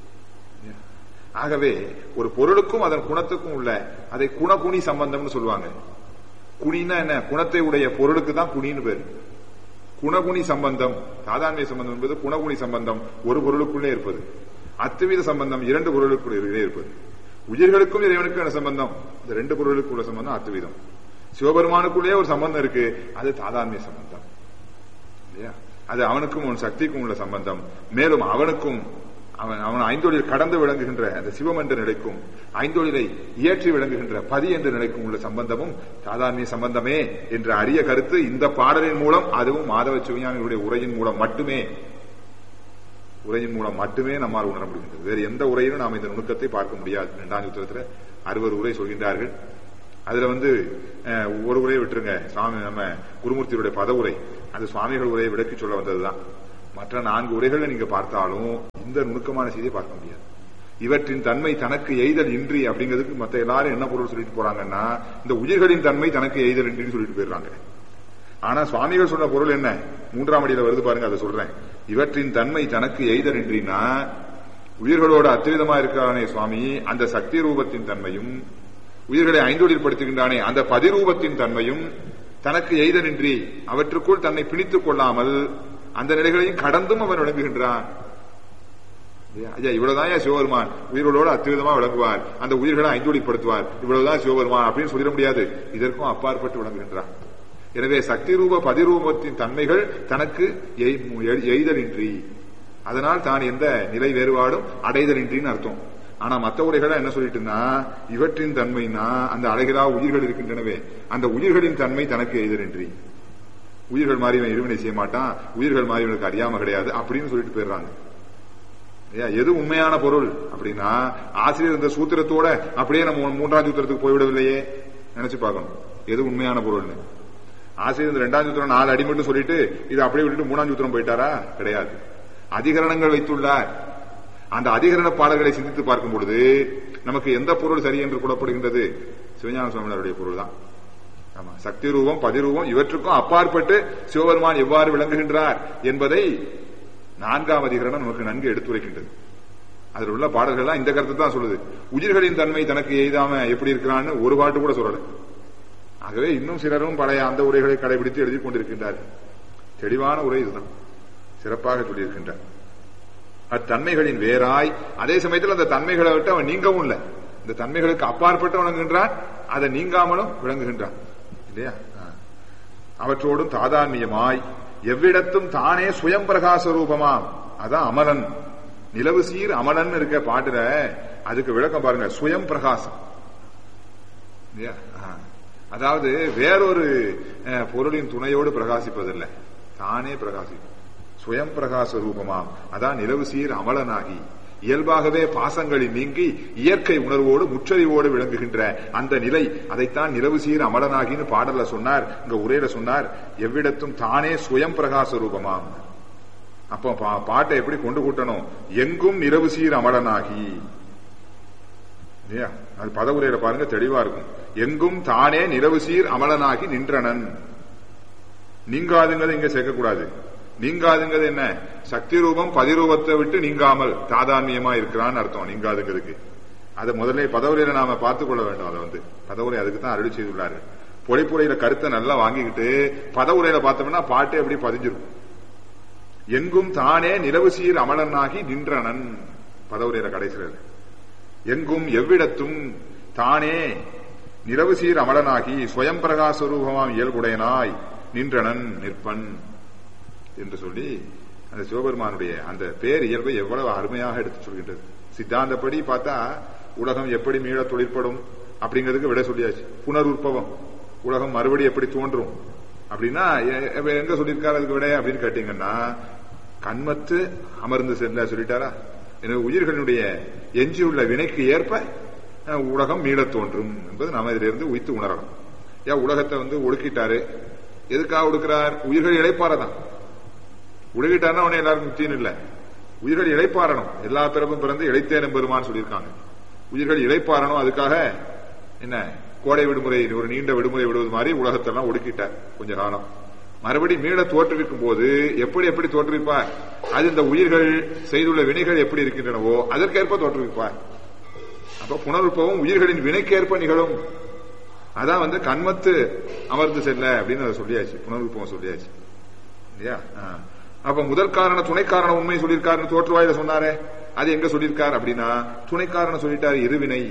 S2: ஆகவே ஒரு பொருளுக்கும் அதன் குணத்துக்கும் உள்ள அதை குணகுணி சம்பந்தம்னு சொல்லுவாங்க குணின்னா என்ன குணத்தை உடைய பொருளுக்கு தான் குணின்னு பேரு குணகுணி சம்பந்தம் சாதாரண சம்பந்தம் என்பது குணகுணி சம்பந்தம் ஒரு பொருளுக்குள்ளே இருப்பது அத்துவித சம்பந்தம் இரண்டு பொருளுக்குள்ளே இருப்பது உயிர்களுக்கும் இறைவனுக்கும் என்ன சம்பந்தம் இந்த ரெண்டு பொருளுக்கு உள்ள சம்பந்தம் அத்துவிதம் சிவபெருமானுக்குள்ளே ஒரு சம்பந்தம் இருக்கு அது தாதான்மிய சம்பந்தம் இல்லையா அது அவனுக்கும் உன் சக்திக்கும் உள்ள சம்பந்தம் மேலும் அவனுக்கும் அவன் அவன் ஐந்தொழில் கடந்து விளங்குகின்ற அந்த சிவம் என்ற நிலைக்கும் ஐந்தொழிலை இயற்றி விளங்குகின்ற பதி என்ற நிலைக்கும் உள்ள சம்பந்தமும் சாதாரண சம்பந்தமே என்ற அரிய கருத்து இந்த பாடலின் மூலம் அதுவும் மாதவ சிவஞானியுடைய உரையின் மூலம் மட்டுமே உரையின் மூலம் மட்டுமே நம்மால் உணர முடிகின்றது வேறு எந்த உரையிலும் நாம் இந்த நுணுக்கத்தை பார்க்க முடியாது இரண்டாம் யுத்தத்தில் அறுபது உரை சொல்கின்றார்கள் அதுல வந்து ஒரு உரையை விட்டுருங்க சுவாமி நம்ம குருமூர்த்தியுடைய பத உரை அது சுவாமிகள் உரையை விளக்கி சொல்ல வந்ததுதான் மற்ற நான்கு உரைகளை நீங்க பார்த்தாலும் இந்த நுணுக்கமான செய்தியை பார்க்க முடியாது இவற்றின் தன்மை தனக்கு எய்தல் இன்றி அப்படிங்கிறதுக்கு மத்த எல்லாரும் என்ன பொருள் சொல்லிட்டு போறாங்கன்னா இந்த உயிர்களின் தன்மை தனக்கு எய்தல் இன்றின்னு சொல்லிட்டு போயிடுறாங்க ஆனா சுவாமிகள் சொன்ன பொருள் என்ன மூன்றாம் அடியில வருது பாருங்க அதை சொல்றேன் இவற்றின் தன்மை தனக்கு எய்தல் இன்றினா உயிர்களோட அத்விதமா இருக்கிறானே சுவாமி அந்த சக்தி ரூபத்தின் தன்மையும் உயிர்களை ஐந்தொழில் படுத்துகின்றானே அந்த பதிரூபத்தின் தன்மையும் தனக்கு எய்தனின்றி அவற்றுக்குள் தன்னை பிணித்துக் கொள்ளாமல் அந்த நிலைகளையும் கடந்தும் அவன் விளங்குகின்றான் ஐயா இவ்வளவுதான் ஏன் சிவபெருமான் உயிர்களோடு அத்விதமா விளங்குவார் அந்த உயிர்களை ஐந்தொழிப்படுத்துவார் இவ்வளவுதான் சிவபெருமான் அப்படின்னு சொல்லிட முடியாது இதற்கும் அப்பாற்பட்டு விளங்குகின்றான் எனவே சக்தி ரூப பதிரூபத்தின் தன்மைகள் தனக்கு எய்தலின்றி அதனால் தான் எந்த நிலை வேறுபாடும் அடைதலின்றின்னு அர்த்தம் ஆனா மத்த உரைகளை என்ன சொல்லிட்டுன்னா இவற்றின் தன்மைனா அந்த அழகிலா உயிர்கள் இருக்கின்றனவே அந்த உயிர்களின் தன்மை தனக்கு எய்தலின்றி உயிர்கள் மாதிரி இவன் இருவினை செய்ய மாட்டான் உயிர்கள் மாதிரி இவனுக்கு அறியாம கிடையாது அப்படின்னு சொல்லிட்டு போயிடுறாங்க எது உண்மையான பொருள் அப்படின்னா ஆசிரியர் இந்த சூத்திரத்தோட அப்படியே நம்ம மூன்றாம் சூத்திரத்துக்கு போய்விடவில்லையே நினைச்சு பார்க்கணும் எது உண்மையான பொருள்னு ஆசிரியர் இந்த ரெண்டாம் சூத்திரம் நாலு அடி மட்டும் சொல்லிட்டு இது அப்படியே விட்டுட்டு மூணாம் சூத்திரம் போயிட்டாரா கிடையாது அதிகரணங்கள் வைத்துள்ளார் அந்த அதிகரண பாடல்களை சிந்தித்து பார்க்கும் பொழுது நமக்கு எந்த பொருள் சரி என்று கூடப்படுகின்றது சிவஞான சுவாமியாருடைய பொருள் தான் ஆமா சக்தி ரூபம் பதிரூபம் இவற்றுக்கும் அப்பாற்பட்டு சிவபெருமான் எவ்வாறு விளங்குகின்றார் என்பதை நான்காம் அதிகரணம் நமக்கு நன்கு எடுத்துரைக்கின்றது அதில் உள்ள பாடல்கள் இந்த கருத்து தான் சொல்லுது உயிர்களின் தன்மை தனக்கு எய்தாம எப்படி இருக்கிறான்னு ஒரு பாட்டு கூட சொல்லல ஆகவே இன்னும் சிலரும் பழைய அந்த உரைகளை கடைபிடித்து எழுதி கொண்டிருக்கின்றார் தெளிவான உரை இதுதான் சிறப்பாக சொல்லியிருக்கின்றார் அத்தன்மைகளின் வேறாய் அதே சமயத்தில் அந்த தன்மைகளை விட்டு அவன் நீங்கவும் இல்லை இந்த தன்மைகளுக்கு அப்பாற்பட்டு வழங்குகின்றான் அதை நீங்காமலும் விளங்குகின்றான் இல்லையா அவற்றோடும் தாதான்மியமாய் எவ்விடத்தும் தானே சுயம் பிரகாச ரூபமாம் அதான் அமலன் நிலவு சீர் அமலன் இருக்க பாட்டுல அதுக்கு விளக்கம் பாருங்க சுயம் பிரகாசம் அதாவது வேறொரு பொருளின் துணையோடு பிரகாசிப்பதில்லை தானே பிரகாசிக்கும் சுயம் பிரகாச ரூபமாம் அதான் நிலவு சீர் அமலனாகி இயல்பாகவே பாசங்களில் நீங்கி இயற்கை உணர்வோடு முற்றறிவோடு விளங்குகின்ற அந்த நிலை அதைத்தான் நிலவு சீர் அமலனாகின்னு பாடல சொன்னார் இங்க உரையில சொன்னார் எவ்விடத்தும் தானே சுயம் பிரகாச ரூபமாம் அப்போ பாட்டை எப்படி கொண்டு கூட்டணும் எங்கும் நிலவு சீர் அமலனாகி அது பதவுரையில பாருங்க தெளிவா இருக்கும் எங்கும் தானே நிலவு சீர் அமலனாகி நின்றனன் நீங்காதுங்கிறத இங்க சேர்க்கக்கூடாது நீங்காதுங்கிறது என்ன சக்தி ரூபம் பதிரூபத்தை விட்டு நீங்காமல் தாதான்மியமா இருக்கிறான்னு அர்த்தம் நீங்காதுங்கிறதுக்கு அதை முதல்ல பதவுரையில நாம பார்த்துக் கொள்ள வேண்டும் அதை வந்து பதவுரை அதுக்கு தான் அருளி செய்துள்ளாரு பொழிப்புரையில கருத்தை நல்லா வாங்கிக்கிட்டு பதவுரையில பார்த்தோம்னா பாட்டு எப்படி பதிஞ்சிருக்கும் எங்கும் தானே நிலவு சீர் அமலனாகி நின்றனன் பதவுரையில கடைசியில் எங்கும் எவ்விடத்தும் தானே நிலவு சீர் அமலனாகி சுயம் பிரகாச ரூபமாம் இயல்புடையனாய் நின்றனன் நிற்பன் என்று சொல்லி அந்த சிவபெருமானுடைய அந்த பேர் இயல்பை எவ்வளவு அருமையாக எடுத்து சொல்கின்றது சித்தாந்தப்படி பார்த்தா உலகம் எப்படி மீள தொழிற்படும் அப்படிங்கிறதுக்கு விட சொல்லியாச்சு புனருற்பவம் உலகம் மறுபடி எப்படி தோன்றும் அப்படின்னா எங்க சொல்லியிருக்காரு அதுக்கு விட அப்படின்னு கேட்டீங்கன்னா கண்மத்து அமர்ந்து செல்ல சொல்லிட்டாரா எனவே உயிர்களுடைய எஞ்சியுள்ள வினைக்கு ஏற்ப உலகம் மீள தோன்றும் என்பது நாம இதிலிருந்து உய்த்து உணரணும் ஏன் உலகத்தை வந்து ஒடுக்கிட்டாரு எதுக்காக ஒடுக்கிறார் உயிர்கள் இழைப்பாரதான் உலகிட்டார்னா உடனே எல்லாரும் முக்தின்னு இல்ல உயிர்கள் இழைப்பாரணும் எல்லா பிறப்பும் பிறந்து இழைத்தேன் பெருமான்னு சொல்லியிருக்காங்க உயிர்கள் இழைப்பாரணும் அதுக்காக என்ன கோடை விடுமுறை ஒரு நீண்ட விடுமுறை விடுவது மாதிரி உலகத்தெல்லாம் ஒடுக்கிட்டார் கொஞ்ச காலம் மறுபடி மீள தோற்றுவிக்கும் போது எப்படி எப்படி தோற்றுவிப்பார் அது இந்த உயிர்கள் செய்துள்ள வினைகள் எப்படி இருக்கின்றனவோ அதற்கேற்ப தோற்றுவிப்பார் அப்ப புனருப்பவும் உயிர்களின் வினைக்கேற்ப நிகழும் அதான் வந்து கண்மத்து அமர்ந்து செல்ல அப்படின்னு அதை சொல்லியாச்சு புனருப்பவம் சொல்லியாச்சு இல்லையா அப்ப முதல் காரண துணை காரணம் உண்மை சொல்லியிருக்காருன்னு தோற்றுவாயில சொன்னாரே அது எங்க சொல்லியிருக்காரு அப்படின்னா துணை காரணம் சொல்லிட்டாரு இருவினை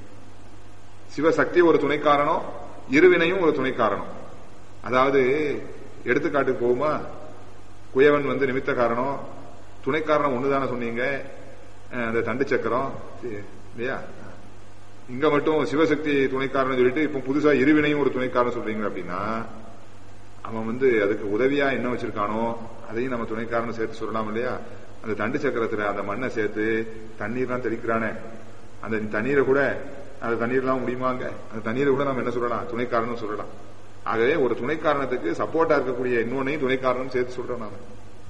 S2: சிவசக்தி ஒரு துணை காரணம் இருவினையும் ஒரு துணை காரணம் அதாவது எடுத்துக்காட்டுக்கு போகுமா குயவன் வந்து நிமித்த காரணம் துணை காரணம் ஒண்ணுதானே சொன்னீங்க அந்த தண்டு சக்கரம் இல்லையா இங்க மட்டும் சிவசக்தி துணை காரணம் சொல்லிட்டு இப்ப புதுசா இருவினையும் ஒரு துணை காரணம் சொல்றீங்க அப்படின்னா அவன் வந்து அதுக்கு உதவியா என்ன வச்சிருக்கானோ அதையும் நம்ம துணை காரணம் சேர்த்து சொல்லலாம் இல்லையா அந்த தண்டு சக்கரத்துல அந்த மண்ணை சேர்த்து தண்ணீர்லாம் தெளிக்கிறானே அந்த தண்ணீரை கூட அந்த தண்ணீர்லாம் முடியுமாங்க அந்த தண்ணீரை கூட நம்ம என்ன சொல்லலாம் துணை காரணம் சொல்லலாம் ஆகவே ஒரு துணை காரணத்துக்கு சப்போர்ட்டா இருக்கக்கூடிய இன்னொன்னையும் துணை காரணம் சேர்த்து சொல்றோம் நாம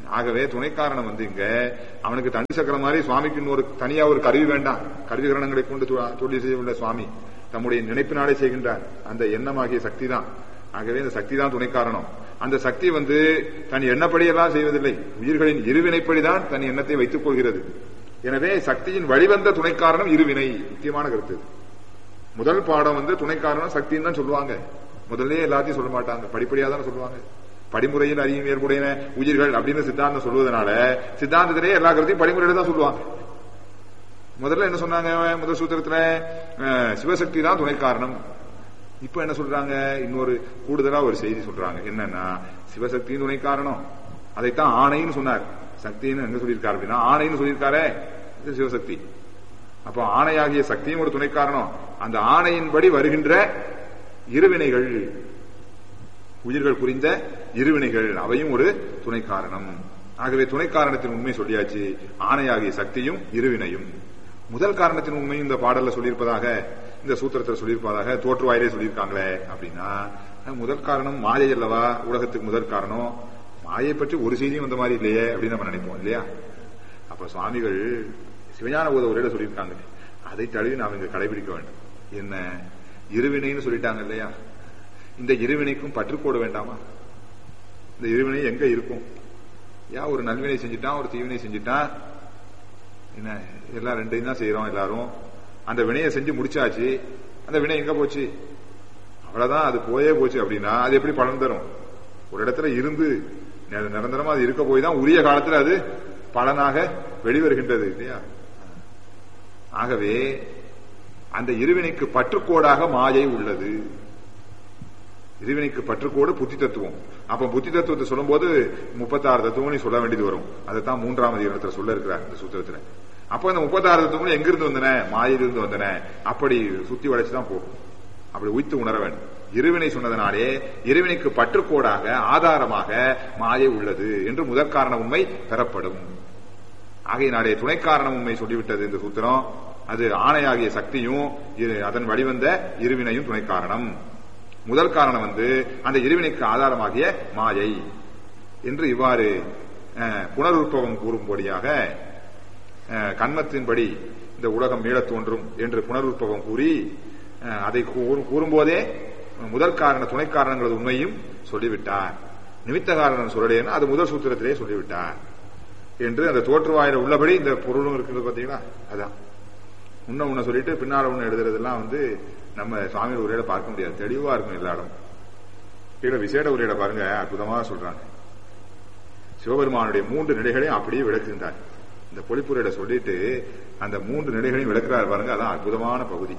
S2: ஆகவே துணை காரணம் வந்து இங்க அவனுக்கு தனி சக்கரம் மாதிரி சுவாமிக்கு இன்னொரு தனியா ஒரு கருவி வேண்டாம் கருவிகரணங்களை கொண்டு தொ- தொழில் செய்யவுள்ள சுவாமி தம்முடைய நினைப்பினாலே செய்கின்றார் அந்த எண்ணமாகிய சக்தி தான் ஆகவே இந்த சக்தி தான் துணை காரணம் அந்த சக்தி வந்து தன் எண்ணப்படியெல்லாம் செய்வதில்லை உயிர்களின் இருவினைப்படிதான் தன் எண்ணத்தை வைத்துக் கொள்கிறது எனவே சக்தியின் வழிவந்த துணை காரணம் இருவினை முக்கியமான கருத்து இது. முதல் பாடம் வந்து துணை காரணம் சக்தின்னு தான் சொல்லுவாங்க முதல்ல எல்லாத்தையும் சொல்ல மாட்டாங்க படிப்படியா தான் சொல்லுவாங்க படிமுறையில் அறியும் ஏற்புடைய உயிர்கள் அப்படின்னு சித்தாந்தம் சொல்வதனால சித்தாந்தத்திலே எல்லா கருத்தையும் படிமுறையில தான் சொல்லுவாங்க முதல்ல என்ன சொன்னாங்க முதல் சூத்திரத்துல அஹ், சிவசக்தி தான் துணை காரணம் இப்ப என்ன சொல்றாங்க இன்னொரு கூடுதலா ஒரு செய்தி சொல்றாங்க என்னன்னா சிவசக்தியின் துணை காரணம் அதைத்தான் ஆணைன்னு சொன்னார் சக்தின்னு எங்க சொல்லியிருக்காரு அப்படின்னா ஆணைன்னு சொல்லியிருக்காரே இது சிவசக்தி அப்போ ஆணையாகிய சக்தியும் ஒரு துணை காரணம் அந்த ஆணையின்படி வருகின்ற இருவினைகள் உயிர்கள் புரிந்த இருவினைகள் அவையும் ஒரு துணை காரணம் ஆகவே துணை காரணத்தின் உண்மை சொல்லியாச்சு ஆணையாகிய சக்தியும் இருவினையும் முதல் காரணத்தின் உண்மை இந்த பாடல்ல சொல்லியிருப்பதாக இந்த சூத்திரத்தில் சொல்லியிருப்பதாக தோற்றுவாயிலே சொல்லியிருக்காங்களே அப்படின்னா அஹ், முதல் காரணம் மாயை அல்லவா உலகத்துக்கு முதல் காரணம் மாயை பற்றி ஒரு செய்தியும் வந்த மாதிரி இல்லையே அப்படின்னு நம்ம நினைப்போம் இல்லையா அப்ப சுவாமிகள் சிவஞான போத ஒரு சொல்லியிருக்காங்க அதை தழுவி நாம் இங்க கடைபிடிக்க வேண்டும் என்ன இருவினைன்னு சொல்லிட்டாங்க இல்லையா இந்த இருவினைக்கும் பற்றுக்கோட வேண்டாமா இந்த இருவினை எங்க இருக்கும் ஏன் ஒரு நல்வினை செஞ்சுட்டான் ஒரு தீவினை செஞ்சுட்டான் என்ன எல்லாம் ரெண்டையும் தான் செய்யறோம் எல்லாரும் அந்த வினையை செஞ்சு முடிச்சாச்சு அந்த வினை எங்க போச்சு அவ்வளவுதான் அது போயே போச்சு அப்படின்னா அது எப்படி பலன் தரும் ஒரு இடத்துல இருந்து நி- நிரந்தரமா அது இருக்க போய் தான் உரிய காலத்துல அது பலனாக வெளிவருகின்றது இல்லையா ஆகவே அந்த இருவினைக்கு பற்றுக்கோடாக மாயை உள்ளது இருவினைக்கு பற்றுக்கோடு புத்தி தத்துவம் அப்ப புத்தி தத்துவத்தை சொல்லும்போது முப்பத்தாறு தத்துவம் சொல்ல வேண்டியது வரும் அதைத்தான் மூன்றாவது இடத்துல சொல்ல இருக்கிறார் இந்த சூத்திரத்துல அப்ப இந்த முப்பத்தாறு தத்துவம் எங்கிருந்து வந்தன மாயிலிருந்து வந்தன அப்படி சுத்தி வளைச்சுதான் போகும் அப்படி உய்த்து உணர வேண்டும் இருவினை சொன்னதனாலே இருவினைக்கு பற்றுக்கோடாக ஆதாரமாக மாயை உள்ளது என்று முதற் காரண உண்மை பெறப்படும் ஆகையினாலே துணை காரண உண்மை சொல்லிவிட்டது இந்த சூத்திரம் அது ஆணையாகிய சக்தியும் இரு- அதன் வழிவந்த இருவினையும் துணை காரணம் முதல் காரணம் வந்து அந்த இருவினைக்கு ஆதாரமாகிய மாயை என்று இவ்வாறு அஹ், புனருற்பவம் கூறும்படியாக அஹ், கண்மத்தின்படி இந்த உலகம் மீளத் தோன்றும் என்று புனருற்பவம் கூறி அஹ், அதை கூறு- கூறும்போதே முதல் காரண துணை காரணங்களது உண்மையும் சொல்லிவிட்டார் நிமித்த காரணம் சொல்லலேன்னு அது முதல் சூத்திரத்திலே சொல்லிவிட்டார் என்று அந்த தோற்றுவாயில உள்ளபடி இந்த பொருளும் இருக்குது பாத்தீங்களா அதான் முன்ன உன்ன சொல்லிட்டு பின்னால ஒண்ணு எழுதுறதெல்லாம் வந்து நம்ம சுவாமி உரையில பார்க்க முடியாது தெளிவா இருக்கும் எல்லா இடம் கீழே விசேட உரையில பாருங்க அற்புதமா சொல்றாங்க சிவபெருமானுடைய மூன்று நிலைகளையும் அப்படியே விளக்குகின்றார் இந்த பொழிப்புரையில சொல்லிட்டு அந்த மூன்று நிலைகளையும் விளக்குறாரு பாருங்க அதான் அற்புதமான பகுதி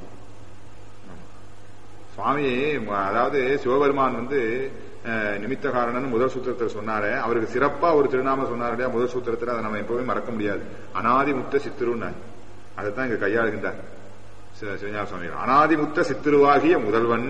S2: சுவாமி ம- அதாவது சிவபெருமான் வந்து அஹ், நிமித்த காரணம்னு முதல் சூத்திரத்தில் சொன்னாரு அவருக்கு சிறப்பா ஒரு திருநாமம் சொன்னார் இல்லையா முதல் சூத்திரத்தில் அதை நம்ம எப்பவுமே மறக்க முடியாது அனாதிமுத்த சித்திருன்னார் அதைத்தான் இங்க கையாளுகின்றார் சி- சிவஞான சுவாமிகள் அனாதிமுத்த சித்திருவாகிய முதல்வன்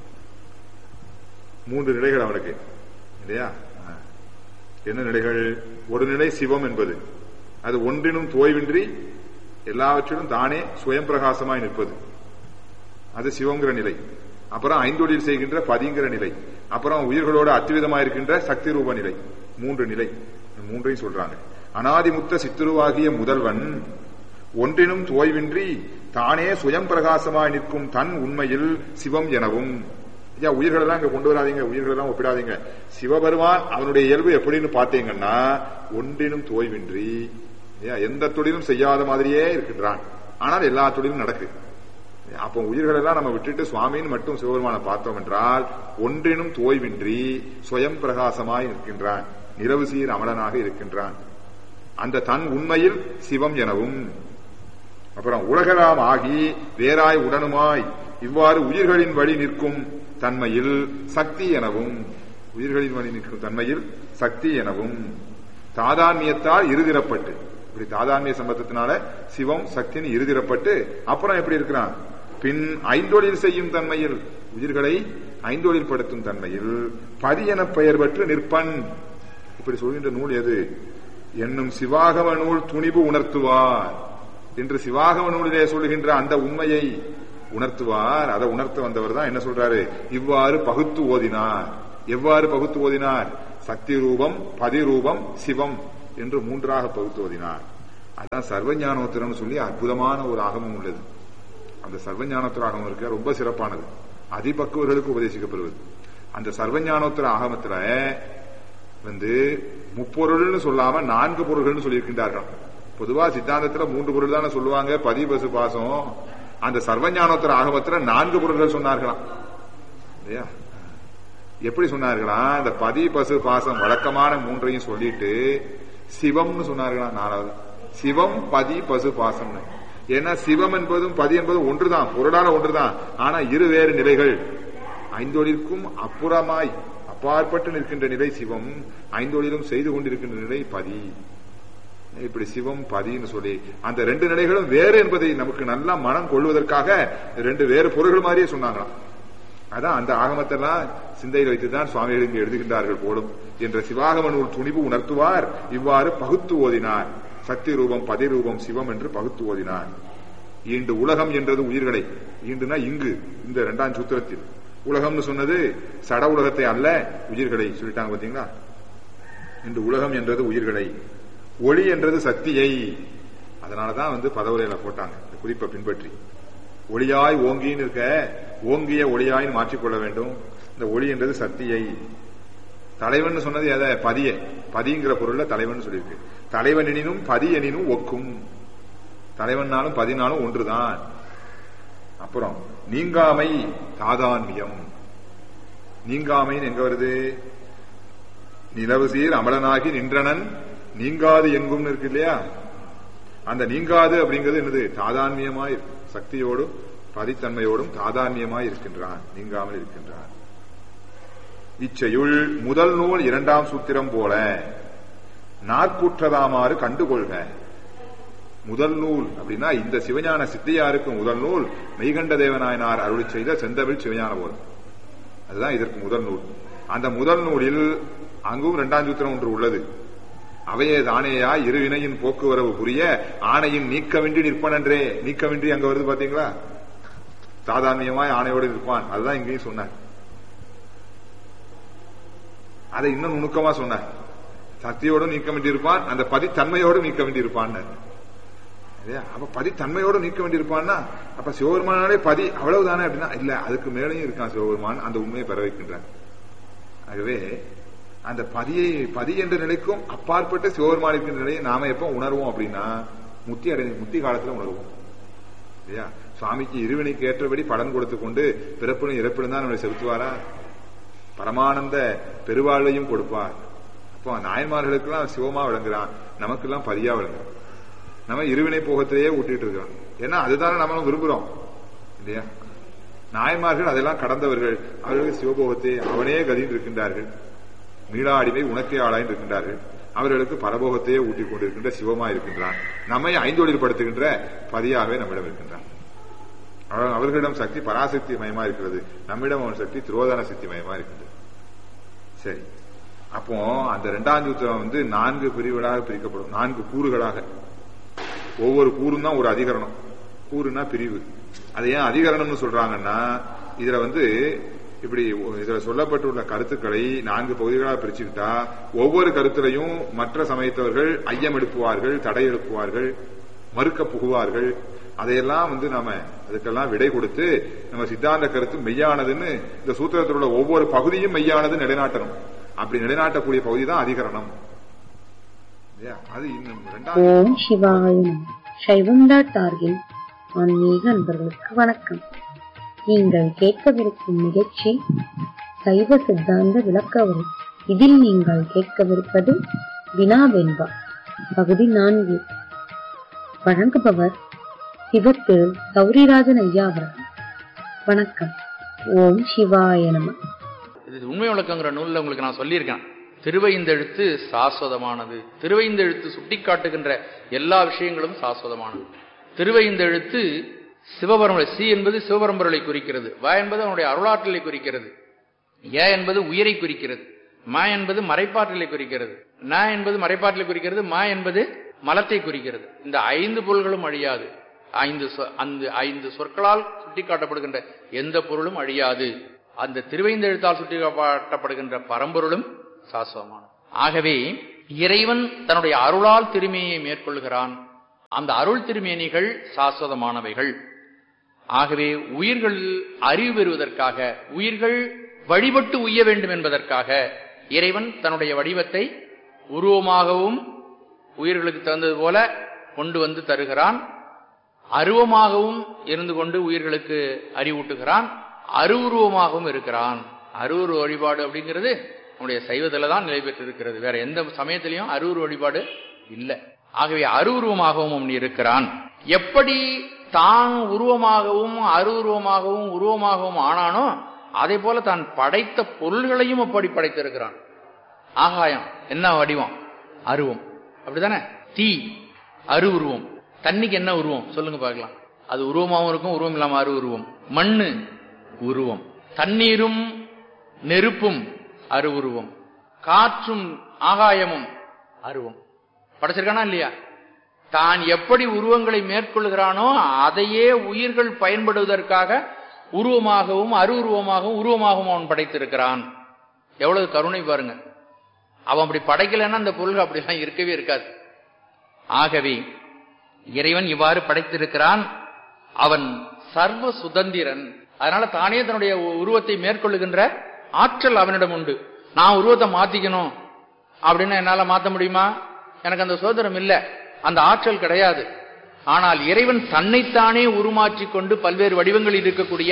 S2: மூன்று நிலைகள் அவனுக்கு இல்லையா ஆ. என்ன நிலைகள் ஒரு நிலை சிவம் என்பது அது ஒன்றினும் தோய்வின்றி எல்லாவற்றிலும் தானே சுயம் பிரகாசமாய் நிற்பது அது சிவங்கிற நிலை அப்புறம் ஐந்தொழில் செய்கின்ற பதிங்கிற நிலை அப்புறம் உயிர்களோடு அத்விதமாக இருக்கின்ற சக்தி ரூப நிலை மூன்று நிலை இந்த மூன்றையும் சொல்றாங்க அனாதிமுத்த சித்துருவாகிய முதல்வன் ஒன்றினும் தோய்வின்றி தானே சுயம் பிரகாசமாய் நிற்கும் தன் உண்மையில் சிவம் எனவும் ஐயா உயிர்கள் எல்லாம் இங்க கொண்டு வராதீங்க உயிர்கள் எல்லாம் ஒப்பிடாதீங்க சிவபெருமான் அவனுடைய இயல்பு எப்படின்னு பார்த்தீங்கன்னா ஒன்றினும் தோய்வின்றி ஐயா, எந்த தொழிலும் செய்யாத மாதிரியே இருக்கின்றான் ஆனால் எல்லா தொழிலும் நடக்குது அப்போ உயிர்கள் எல்லாம் நம்ம விட்டுட்டு சுவாமின்னு மட்டும் சிவபெருமானை பார்த்தோம் என்றால் ஒன்றினும் தோய்வின்றி சுயம் பிரகாசமாய் நிற்கின்றான் நிரவு சீர் அமலனாக இருக்கின்றான் அந்த தன் உண்மையில் சிவம் எனவும் அப்புறம் உலகலாம் ஆகி வேறாய் உடனுமாய் இவ்வாறு உயிர்களின் வழி நிற்கும் தன்மையில் சக்தி எனவும் உயிர்களின் வழி நிற்கும் தன்மையில் சக்தி எனவும் தாதான்மியத்தால் இருதிரப்பட்டு இப்படி தாதான்மிய சம்பந்தத்தினால சிவம் சக்தின்னு இருதிரப்பட்டு அப்புறம் எப்படி இருக்கிறான் பின் ஐந்தொழில் செய்யும் தன்மையில் உயிர்களை ஐந்தொழில் படுத்தும் தன்மையில் பதியென பெயர் பெற்று நிற்பன் இப்படி சொல்கின்ற நூல் எது என்னும் சிவாகம நூல் துணிவு உணர்த்துவார் என்று சிவாகம நூலிலே சொல்கின்ற அந்த உண்மையை உணர்த்துவார் அதை உணர்த்த வந்தவர் தான் என்ன சொல்றாரு இவ்வாறு பகுத்து ஓதினார் எவ்வாறு பகுத்து ஓதினார் சக்தி ரூபம் பதிரூபம் சிவம் என்று மூன்றாக பகுத்து ஓதினார் அதான் சர்வஞானோத்திரம் சொல்லி அற்புதமான ஒரு ஆகமம் உள்ளது அந்த சர்வஞானோத்தர ஆகமம் இருக்க ரொம்ப சிறப்பானது அதிபக்குவர்களுக்கு உபதேசிக்கப்படுவது அந்த சர்வஞானோத்தர ஆகமத்துல வந்து முப்பொருள்னு சொல்லாம நான்கு பொருள்கள்னு சொல்லியிருக்கின்றார்கள் பொதுவா சித்தாந்தத்துல மூன்று பொருள் தானே சொல்லுவாங்க பதி பசு பாசம் அந்த சர்வஞானோத்தர ஆகமத்துல நான்கு பொருள்கள் சொன்னார்களாம் இல்லையா எப்படி சொன்னார்களா இந்த பதி பசு பாசம் வழக்கமான மூன்றையும் சொல்லிட்டு சிவம்னு சொன்னார்களாம் நாலாவது சிவம் பதி பசு பாசம்னு ஏன்னா சிவம் என்பதும் பதி என்பதும் ஒன்றுதான் பொருளான ஒன்றுதான் ஆனா இரு வேறு நிலைகள் ஐந்தொழிற்கும் அப்புறமாய் அப்பாற்பட்டு நிற்கின்ற நிலை சிவம் ஐந்தொழிலும் செய்து கொண்டிருக்கின்ற நிலை பதி இப்படி சிவம் பதின்னு சொல்லி அந்த ரெண்டு நிலைகளும் வேறு என்பதை நமக்கு நல்லா மனம் கொள்வதற்காக ரெண்டு வேறு பொருள்கள் மாதிரியே சொன்னாங்களாம் அதான் அந்த ஆகமத்தெல்லாம் சிந்தையில் வைத்துதான் சுவாமிகள் இங்கு எழுதுகின்றார்கள் போலும் என்ற சிவாகம நூல் துணிவு உணர்த்துவார் இவ்வாறு பகுத்து ஓதினார் சக்தி ரூபம் பதி ரூபம் சிவம் என்று பகுத்து ஓதினார் ஈண்டு உலகம் என்றது உயிர்களை ஈண்டுனா இங்கு இந்த இரண்டாம் சூத்திரத்தில் உலகம்னு சொன்னது சட உலகத்தை அல்ல உயிர்களை சொல்லிட்டாங்க பாத்தீங்களா இன்று உலகம் என்றது உயிர்களை ஒளி என்றது சக்தியை அதனாலதான் வந்து பதவுரையில போட்டாங்க இந்த குறிப்பை பின்பற்றி ஒளியாய் ஓங்கின்னு இருக்க ஓங்கிய ஒளியாய் மாற்றிக்கொள்ள வேண்டும் இந்த ஒளி என்றது சக்தியை தலைவன் சொன்னது எதை பதிய பதிங்கிற பொருள்ல தலைவன் சொல்லியிருக்கு தலைவன் எனினும் பதி எனினும் ஒக்கும் தலைவன்னாலும் பதினாலும் ஒன்றுதான் அப்புறம் நீங்காமை தாதான்மியம் நீங்காமைன்னு எங்க வருது நிலவு சீர் அமலனாகி நின்றனன் நீங்காது எங்கும் இருக்கு இல்லையா அந்த நீங்காது அப்படிங்கிறது என்னது தாதான்மியமாய் சக்தியோடும் பதித்தன்மையோடும் தாதான்மியமாய் இருக்கின்றான் நீங்காமல் இருக்கின்றான் இச்செயுள் முதல் நூல் இரண்டாம் சூத்திரம் போல நாற்குற்றதாமாறு கண்டுகொள்க முதல் நூல் அப்படின்னா இந்த சிவஞான சித்தியாருக்கு முதல் நூல் மெய்கண்ட தேவநாயனார் அருளி செய்த செந்தமிழ் சிவஞான போதம் அதுதான் இதற்கு முதல் நூல் அந்த முதல் நூலில் அங்கும் இரண்டாம் சூத்திரம் ஒன்று உள்ளது அவையே தானேயா இருவினையின் போக்குவரவு புரிய ஆணையின் நீக்கமின்றி நிற்பனன்றே நீக்கமின்றி அங்க வருது பாத்தீங்களா சாதாரணமாய் ஆணையோடு இருப்பான் அதுதான் இங்கேயும் சொன்னார் அதை இன்னும் நுணுக்கமா சொன்னார் சக்தியோடு நீக்க வேண்டியிருப்பான் அந்த பதித்தன்மையோடு நீக்க வேண்டியிருப்பான் அப்ப பதித்தன்மையோடு நீக்க வேண்டியிருப்பான்னா அப்ப சிவபெருமானாலே பதி அவ்வளவுதானே அப்படின்னா இல்ல அதுக்கு மேலேயும் இருக்கான் சிவபெருமான் அந்த உண்மையை பெற வைக்கின்றார் ஆகவே அந்த பதியை பதி என்ற நிலைக்கும் அப்பாற்பட்ட சிவபெருமான் இருக்கின்ற நிலையை நாம எப்ப உணர்வோம் அப்படின்னா முத்தி அடை முத்தி காலத்துல உணர்வோம் இல்லையா சுவாமிக்கு இருவினைக்கு ஏற்றபடி பலன் கொடுத்து கொண்டு பிறப்பிலும் இறப்பிலும் தான் நம்மளை செலுத்துவாரா பரமானந்த பெருவாழ்வையும் கொடுப்பார் அப்போ நாயன்மார்களுக்கெல்லாம் சிவமா விளங்குறான் நமக்கெல்லாம் பதியா விளங்குறான் நம்ம இருவினை போகத்திலேயே ஊட்டிட்டு இருக்கிறோம் ஏன்னா அதுதானே நம்மளும் விரும்புறோம் இல்லையா நாயன்மார்கள் அதெல்லாம் கடந்தவர்கள் அவர்களுக்கு சிவபோகத்தை அவனே கதின்னு இருக்கின்றார்கள் மீளாடிமை உனக்கே ஆளாயின் இருக்கின்றார்கள் அவர்களுக்கு பரபோகத்தையே ஊட்டிக் கொண்டிருக்கின்ற சிவமா இருக்கின்றான் நம்மை ஐந்தொழில் படுத்துகின்ற பதியாகவே நம்மிடம் இருக்கின்றான் அவர்களிடம் சக்தி பராசக்தி மயமா இருக்கிறது நம்மிடம் அவன் சக்தி துரோதான சக்தி மயமா இருக்கின்றது சரி அப்போ அந்த இரண்டாம் சூத்திரம் வந்து நான்கு பிரிவுகளாக பிரிக்கப்படும் நான்கு கூறுகளாக ஒவ்வொரு கூறும் தான் ஒரு அதிகரணம் கூறுனா பிரிவு அது ஏன் அதிகரணம்னு சொல்றாங்கன்னா இதுல வந்து இப்படி இதுல சொல்லப்பட்டுள்ள கருத்துக்களை நான்கு பகுதிகளாக பிரிச்சுக்கிட்டா ஒவ்வொரு கருத்திலையும் மற்ற சமயத்தவர்கள் ஐயம் எழுப்புவார்கள் தடை எழுப்புவார்கள் மறுக்க புகுவார்கள் அதையெல்லாம் வந்து நாம அதுக்கெல்லாம் விடை கொடுத்து நம்ம சித்தாந்த கருத்து மெய்யானதுன்னு இந்த சூத்திரத்தில் உள்ள ஒவ்வொரு பகுதியும் மெய்யானது நிலைநாட்டணும் அப்படி நிலைநாட்டக்கூடிய பகுதி தான் அதிகரணம் அது இன்னும்
S3: ஓம் சிவாய சைவம் டாட் ஆர்கின் ஆன்மீக அன்பர்களுக்கு வணக்கம் நீங்கள் கேட்கவிருக்கும் நிகழ்ச்சி சைவ சித்தாந்த விளக்க உரை இதில் நீங்கள் கேட்கவிருப்பது வினா வெண்பா பகுதி நான்கு வழங்குபவர் சிவத்திரு சௌரிராஜன் ஐயா அவர்கள் வணக்கம் ஓம் சிவாய நம
S4: இது உண்மை விளக்கங்கிற நூலில் உங்களுக்கு நான் சொல்லியிருக்கேன் திருவைந்தெழுத்து சாஸ்வதமானது திருவைந்தெழுத்து சுட்டிக்காட்டுகின்ற எல்லா விஷயங்களும் சாஸ்வதமானது திருவைந்தெழுத்து சிவபரம்பரை சி என்பது சிவபரம்பொருளை குறிக்கிறது வ என்பது அவனுடைய அருளாற்றலை குறிக்கிறது ஏ என்பது உயிரை குறிக்கிறது மா என்பது மறைப்பாற்றலை குறிக்கிறது ந என்பது மறைப்பாற்றலை குறிக்கிறது மா என்பது மலத்தை குறிக்கிறது இந்த ஐந்து பொருள்களும் அழியாது ஐந்து அந்த ஐந்து சொற்களால் சுட்டிக்காட்டப்படுகின்ற எந்த பொருளும் அழியாது அந்த திருவைந்தெழுத்தால் சுட்டிக்காட்டப்படுகின்ற பரம்பொருளும் சாஸ்வதமானது ஆகவே இறைவன் தன்னுடைய அருளால் திருமேனியை மேற்கொள்கிறான் அந்த அருள் திருமேனிகள் சாஸ்வதமானவைகள் ஆகவே உயிர்கள் அறிவு பெறுவதற்காக உயிர்கள் வழிபட்டு உய்ய வேண்டும் என்பதற்காக இறைவன் தன்னுடைய வடிவத்தை உருவமாகவும் உயிர்களுக்கு தகுந்தது போல கொண்டு வந்து தருகிறான் அருவமாகவும் இருந்து கொண்டு உயிர்களுக்கு அறிவூட்டுகிறான் அருவுருவமாகவும் இருக்கிறான் அருவுருவ வழிபாடு அப்படிங்கிறது நம்முடைய சைவத்தில் தான் நிலை பெற்றிருக்கிறது வேற எந்த சமயத்திலையும் அருவுருவ வழிபாடு இல்லை ஆகவே அருவுருவமாகவும் அவன் இருக்கிறான் எப்படி தான் உருவமாகவும் அருவுருவமாகவும் உருவமாகவும் ஆனானோ அதே போல தான் படைத்த பொருள்களையும் அப்படி படைத்திருக்கிறான் ஆகாயம் என்ன வடிவம் அருவம் அப்படிதானே தீ அரு உருவம் தண்ணிக்கு என்ன உருவம் சொல்லுங்க பார்க்கலாம் அது உருவமாகவும் இருக்கும் உருவம் இல்லாம அரு உருவம் மண்ணு உருவம் தண்ணீரும் நெருப்பும் அரு உருவம் காற்றும் ஆகாயமும் அருவம் படைச்சிருக்கானா இல்லையா தான் எப்படி உருவங்களை மேற்கொள்கிறானோ அதையே உயிர்கள் பயன்படுவதற்காக உருவமாகவும் அரு உருவமாகவும் உருவமாகவும் அவன் படைத்திருக்கிறான் எவ்வளவு கருணை பாருங்க அவன் அப்படி படைக்கலைன்னா அந்த பொருள் அப்படிலாம் இருக்கவே இருக்காது ஆகவே இறைவன் இவ்வாறு படைத்திருக்கிறான் அவன் சர்வ சுதந்திரன் அதனால தானே தன்னுடைய உருவத்தை மேற்கொள்ளுகின்ற ஆற்றல் அவனிடம் உண்டு நான் உருவத்தை மாத்திக்கணும் அப்படின்னு என்னால மாத்த முடியுமா எனக்கு அந்த சுதந்திரம் இல்ல அந்த ஆற்றல் கிடையாது ஆனால் இறைவன் தன்னைத்தானே உருமாற்றிக் கொண்டு பல்வேறு வடிவங்களில் இருக்கக்கூடிய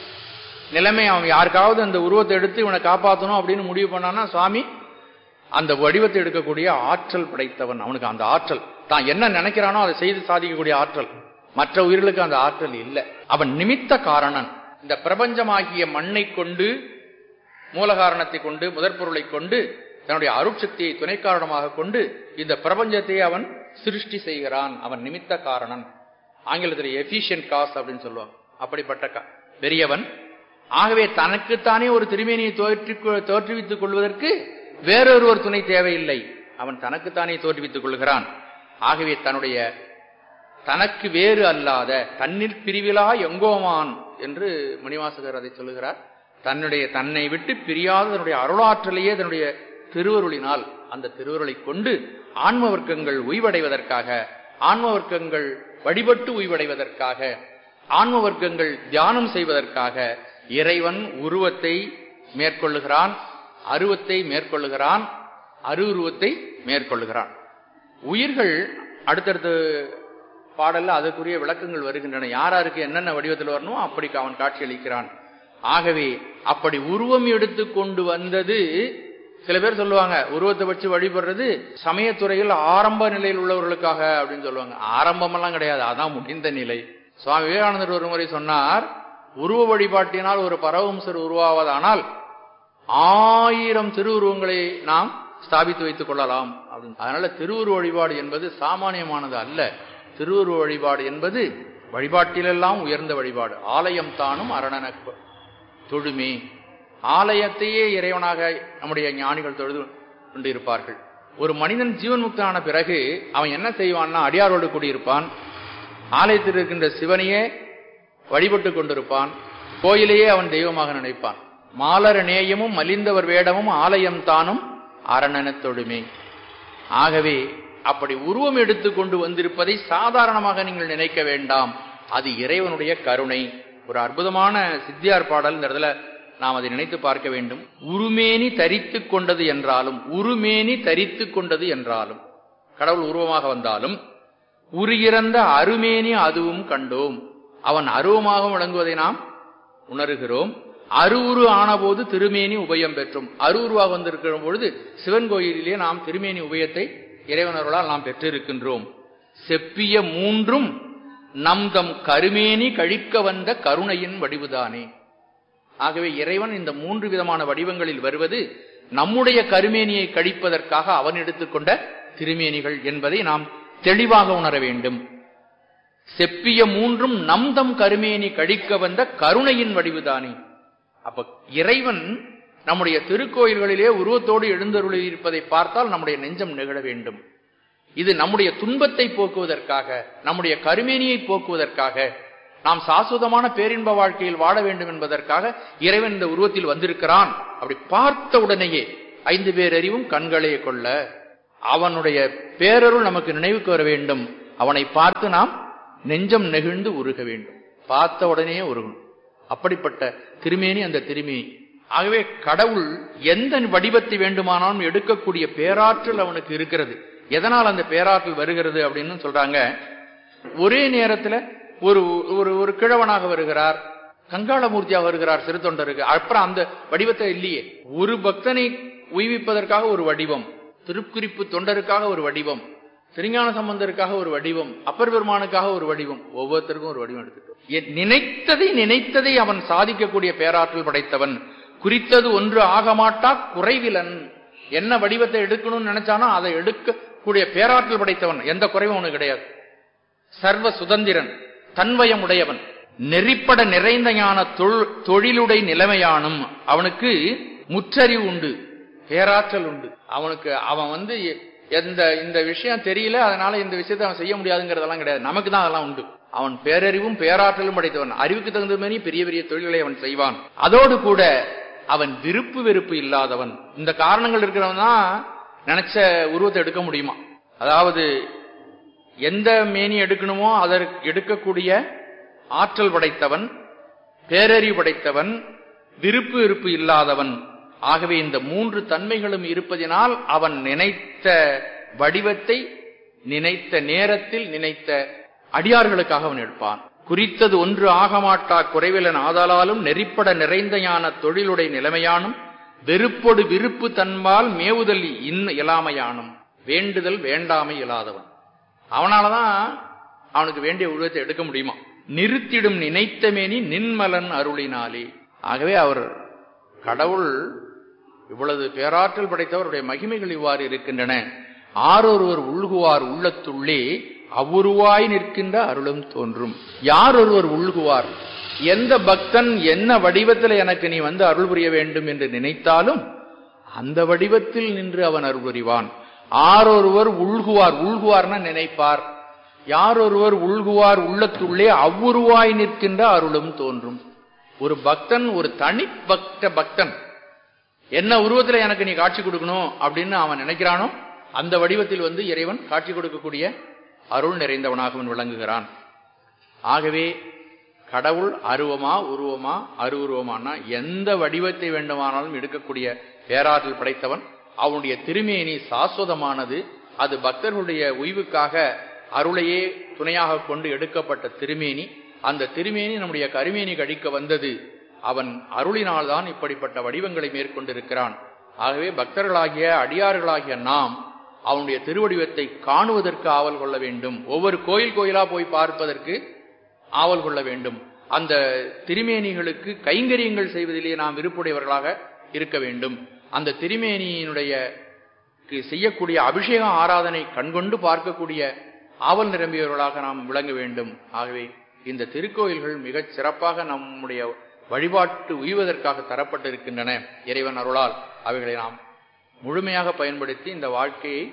S4: நிலைமை அவன் யாருக்காவது அந்த உருவத்தை எடுத்து இவனை காப்பாற்றணும் அப்படின்னு முடிவு பண்ணானா சுவாமி அந்த வடிவத்தை எடுக்கக்கூடிய ஆற்றல் படைத்தவன் அவனுக்கு அந்த ஆற்றல் தான் என்ன நினைக்கிறானோ அதை செய்து சாதிக்கக்கூடிய ஆற்றல் மற்ற உயிர்களுக்கு அந்த ஆற்றல் இல்லை அவன் நிமித்த காரணன் இந்த பிரபஞ்சமாகிய மண்ணை கொண்டு மூல காரணத்தை கொண்டு முதற் பொருளை கொண்டு தன்னுடைய அருட்சக்தியை துணை காரணமாக கொண்டு இந்த பிரபஞ்சத்தை அவன் சிருஷ்டி செய்கிறான் அவன் நிமித்த காரணன் ஆங்கிலத்தில் எஃபிஷியன்ட் காஸ் அப்படின்னு சொல்லுவாங்க அப்படிப்பட்ட கா- பெரியவன் ஆகவே தனக்குத்தானே ஒரு திருமேனியை தோற்றி தோற்றுவித்துக் கொள்வதற்கு வேறொருவர் துணை தேவையில்லை அவன் தனக்குத்தானே தோற்றுவித்துக் கொள்கிறான் ஆகவே தன்னுடைய தனக்கு வேறு அல்லாத தன்னில் பிரிவிலா எங்கோமான் என்று மணிவாசகர் அதை சொல்லுகிறார் தன்னுடைய தன்னை விட்டு பிரியாத தன்னுடைய அருளாற்றலையே தன்னுடைய திருவருளினால் அந்த திருவருளை கொண்டு ஆன்ம வர்க்கங்கள் உய்வடைவதற்காக ஆன்ம வர்க்கங்கள் வழிபட்டு உய்வடைவதற்காக ஆன்ம வர்க்கங்கள் தியானம் செய்வதற்காக இறைவன் உருவத்தை மேற்கொள்ளுகிறான் அருவத்தை மேற்கொள்ளுகிறான் அரு உருவத்தை மேற்கொள்ளுகிறான் உயிர்கள் அடுத்தடுத்த பாடல்ல அதற்குரிய விளக்கங்கள் வருகின்றன யார் யாருக்கு என்னென்ன வடிவத்தில் வரணுமோ அப்படி அவன் காட்சி அளிக்கிறான் ஆகவே அப்படி உருவம் எடுத்து கொண்டு வந்தது சில பேர் சொல்லுவாங்க உருவத்தை வச்சு வழிபடுறது சமயத்துறையில் ஆரம்ப நிலையில் உள்ளவர்களுக்காக அப்படின்னு சொல்லுவாங்க ஆரம்பமெல்லாம் கிடையாது அதான் முடிந்த நிலை சுவாமி விவேகானந்தர் ஒரு முறை சொன்னார் உருவ வழிபாட்டினால் ஒரு பரவம்சர் உருவாவதானால் ஆயிரம் திருவுருவங்களை நாம் ஸ்தாபித்து வைத்துக் கொள்ளலாம் அப்படின்னு அதனால திருவுருவ வழிபாடு என்பது சாமானியமானது அல்ல திருவுருவ வழிபாடு என்பது வழிபாட்டிலெல்லாம் உயர்ந்த வழிபாடு ஆலயம் தானும் அரணன தொழுமே ஆலயத்தையே இறைவனாக நம்முடைய ஞானிகள் தொழுது கொண்டு இருப்பார்கள் ஒரு மனிதன் ஜீவன் முக்தனான பிறகு அவன் என்ன செய்வான்னா அடியாரோடு கூடியிருப்பான் ஆலயத்தில் இருக்கின்ற சிவனையே வழிபட்டு கொண்டிருப்பான் கோயிலையே அவன் தெய்வமாக நினைப்பான் மாலர நேயமும் மலிந்தவர் வேடமும் ஆலயம் தானும் அரணனத் தொழுமே ஆகவே அப்படி உருவம் எடுத்துக்கொண்டு வந்திருப்பதை சாதாரணமாக நீங்கள் நினைக்க வேண்டாம் அது இறைவனுடைய கருணை ஒரு அற்புதமான சித்தியார் பாடல் இந்த இடத்துல நாம் அதை நினைத்து பார்க்க வேண்டும் உருமேனி தரித்து கொண்டது என்றாலும் உருமேனி தரித்து கொண்டது என்றாலும் கடவுள் உருவமாக வந்தாலும் உருகிறந்த அருமேனி அதுவும் கண்டோம் அவன் அருவமாக விளங்குவதை நாம் உணர்கிறோம் அருவுரு ஆனபோது திருமேனி உபயம் பெற்றோம் அருவுருவாக வந்திருக்கிற பொழுது சிவன் கோயிலிலே நாம் திருமேனி உபயத்தை இறைவனர்களால் நாம் பெற்றிருக்கின்றோம் செப்பிய மூன்றும் நம் தம் கருமேனி கழிக்க வந்த கருணையின் வடிவுதானே ஆகவே இறைவன் இந்த மூன்று விதமான வடிவங்களில் வருவது நம்முடைய கருமேனியை கழிப்பதற்காக அவன் எடுத்துக்கொண்ட திருமேனிகள் என்பதை நாம் தெளிவாக உணர வேண்டும் செப்பிய மூன்றும் நம் தம் கருமேனி கழிக்க வந்த கருணையின் வடிவுதானே அப்ப இறைவன் நம்முடைய திருக்கோயில்களிலே உருவத்தோடு எழுந்தருளி இருப்பதை பார்த்தால் நம்முடைய நெஞ்சம் நிகழ வேண்டும் இது நம்முடைய துன்பத்தை போக்குவதற்காக நம்முடைய கருமேனியை போக்குவதற்காக நாம் சாஸ்வதமான பேரின்ப வாழ்க்கையில் வாழ வேண்டும் என்பதற்காக இறைவன் இந்த உருவத்தில் வந்திருக்கிறான் அப்படி பார்த்த உடனேயே ஐந்து பேர் அறிவும் கண்களே கொள்ள அவனுடைய பேரருள் நமக்கு நினைவுக்கு வர வேண்டும் அவனை பார்த்து நாம் நெஞ்சம் நெகிழ்ந்து உருக வேண்டும் பார்த்த உடனே உருகணும் அப்படிப்பட்ட திருமேனி அந்த திருமேனி ஆகவே கடவுள் எந்த வடிவத்தை வேண்டுமானாலும் எடுக்கக்கூடிய பேராற்றல் அவனுக்கு இருக்கிறது எதனால் அந்த பேராற்றல் வருகிறது அப்படின்னு சொல்றாங்க ஒரே நேரத்துல ஒரு ஒரு ஒரு கிழவனாக வருகிறார் கங்காளமூர்த்தியாக வருகிறார் சிறு தொண்டருக்கு அப்புறம் அந்த வடிவத்தை இல்லையே ஒரு பக்தனை உய்விப்பதற்காக ஒரு வடிவம் திருக்குறிப்பு தொண்டருக்காக ஒரு வடிவம் திருஞான சம்பந்தருக்காக ஒரு வடிவம் அப்பர் பெருமானுக்காக ஒரு வடிவம் ஒவ்வொருத்தருக்கும் ஒரு வடிவம் எடுத்துட்டோம் எ- நினைத்ததை நினைத்ததை அவன் சாதிக்கக்கூடிய பேராற்றல் படைத்தவன் குறித்தது ஒன்று ஆகமாட்டா குறைவிலன் என்ன வடிவத்தை எடுக்கணும்னு நினைச்சானோ அதை எடுக்கக்கூடிய பேராற்றல் படைத்தவன் எந்த குறைவும் அவனுக்கு கிடையாது சர்வ சுதந்திரன் தன்வயம் உடையவன் நெறிப்பட நிறைந்த ஞான தொழு- தொழிலுடை நிலைமையானும் அவனுக்கு முற்றறிவு உண்டு பேராற்றல் உண்டு அவனுக்கு அவன் வந்து எ- எந்த இந்த விஷயம் தெரியல அதனால இந்த விஷயத்தை அவன் செய்ய முடியாதுங்கிறதெல்லாம் கிடையாது நமக்கு தான் அதெல்லாம் உண்டு அவன் பேரறிவும் பேராற்றலும் படைத்தவன் அறிவுக்கு தகுந்த மாதிரி பெரிய பெரிய தொழில்களை அவன் செய்வான் அதோடு கூட அவன் விருப்பு வெறுப்பு இல்லாதவன் இந்த காரணங்கள் இருக்கிறவன் தான் நினைச்ச உருவத்தை எடுக்க முடியுமா அதாவது எந்த மேனி எடுக்கணுமோ அதற்கு எடுக்கக்கூடிய ஆற்றல் படைத்தவன் பேரறிவு படைத்தவன் விருப்பு வெறுப்பு இல்லாதவன் ஆகவே இந்த மூன்று தன்மைகளும் இருப்பதினால் அவன் நினைத்த வடிவத்தை நினைத்த நேரத்தில் நினைத்த அடியார்களுக்காக அவன் எடுப்பான் குறித்தது ஒன்று ஆகமாட்டா குறைவிலன் ஆதலாலும் நெறிப்பட நிறைந்த ஞான தொழிலுடை நிலைமையானும் வெறுப்பொடு விருப்பு தன்பால் மேவுதல் இன் இயலாமையானும் வேண்டுதல் வேண்டாமை இல்லாதவன் அவனாலதான் அவனுக்கு வேண்டிய உருவத்தை எடுக்க முடியுமா நிறுத்திடும் நினைத்தமேனி நின்மலன் அருளினாலே ஆகவே அவர் கடவுள் இவ்வளவு பேராற்றல் படைத்தவருடைய மகிமைகள் இவ்வாறு இருக்கின்றன ஆரொருவர் உள்குவார் உள்ளத்துள்ளே அவ்வுருவாய் நிற்கின்ற அருளும் தோன்றும் யார் ஒருவர் உள்குவார் எந்த பக்தன் என்ன வடிவத்தில் எனக்கு நீ வந்து அருள் புரிய வேண்டும் என்று நினைத்தாலும் அந்த வடிவத்தில் நின்று அவன் அருள் புரிவான் ஆரொருவர் உள்குவார் உள்குவார்னா நினைப்பார் யார் ஒருவர் உள்குவார் உள்ளத்துள்ளே அவ்வுருவாய் நிற்கின்ற அருளும் தோன்றும் ஒரு பக்தன் ஒரு தனி பக்த பக்தன் என்ன உருவத்துல எனக்கு நீ காட்சி கொடுக்கணும் அப்படின்னு அவன் நினைக்கிறானோ அந்த வடிவத்தில் வந்து இறைவன் காட்சி கொடுக்கக்கூடிய அருள் நிறைந்தவனாக அவன் விளங்குகிறான் ஆகவே கடவுள் அருவமா உருவமா அருவுருவமானா எந்த வடிவத்தை வேண்டுமானாலும் எடுக்கக்கூடிய பேராற்றல் படைத்தவன் அவனுடைய திருமேனி சாஸ்வதமானது அது பக்தர்களுடைய உய்வுக்காக அருளையே துணையாக கொண்டு எடுக்கப்பட்ட திருமேனி அந்த திருமேனி நம்முடைய கருமேனி கழிக்க வந்தது அவன் அருளினால்தான் இப்படிப்பட்ட வடிவங்களை மேற்கொண்டிருக்கிறான் ஆகவே பக்தர்களாகிய அடியார்களாகிய நாம் அவனுடைய திருவடிவத்தை காணுவதற்கு ஆவல் கொள்ள வேண்டும் ஒவ்வொரு கோயில் கோயிலா போய் பார்ப்பதற்கு ஆவல் கொள்ள வேண்டும் அந்த திருமேனிகளுக்கு கைங்கரியங்கள் செய்வதிலே நாம் விருப்புடையவர்களாக இருக்க வேண்டும் அந்த திருமேனியினுடைய க்கு செய்யக்கூடிய அபிஷேக ஆராதனை கண்கொண்டு பார்க்கக்கூடிய ஆவல் நிரம்பியவர்களாக நாம் விளங்க வேண்டும் ஆகவே இந்த திருக்கோயில்கள் மிகச் சிறப்பாக நம்முடைய வழிபாட்டு உய்வதற்காக தரப்பட்டிருக்கின்றன இறைவன் அருளால் அவைகளை நாம் முழுமையாக பயன்படுத்தி இந்த வாழ்க்கையை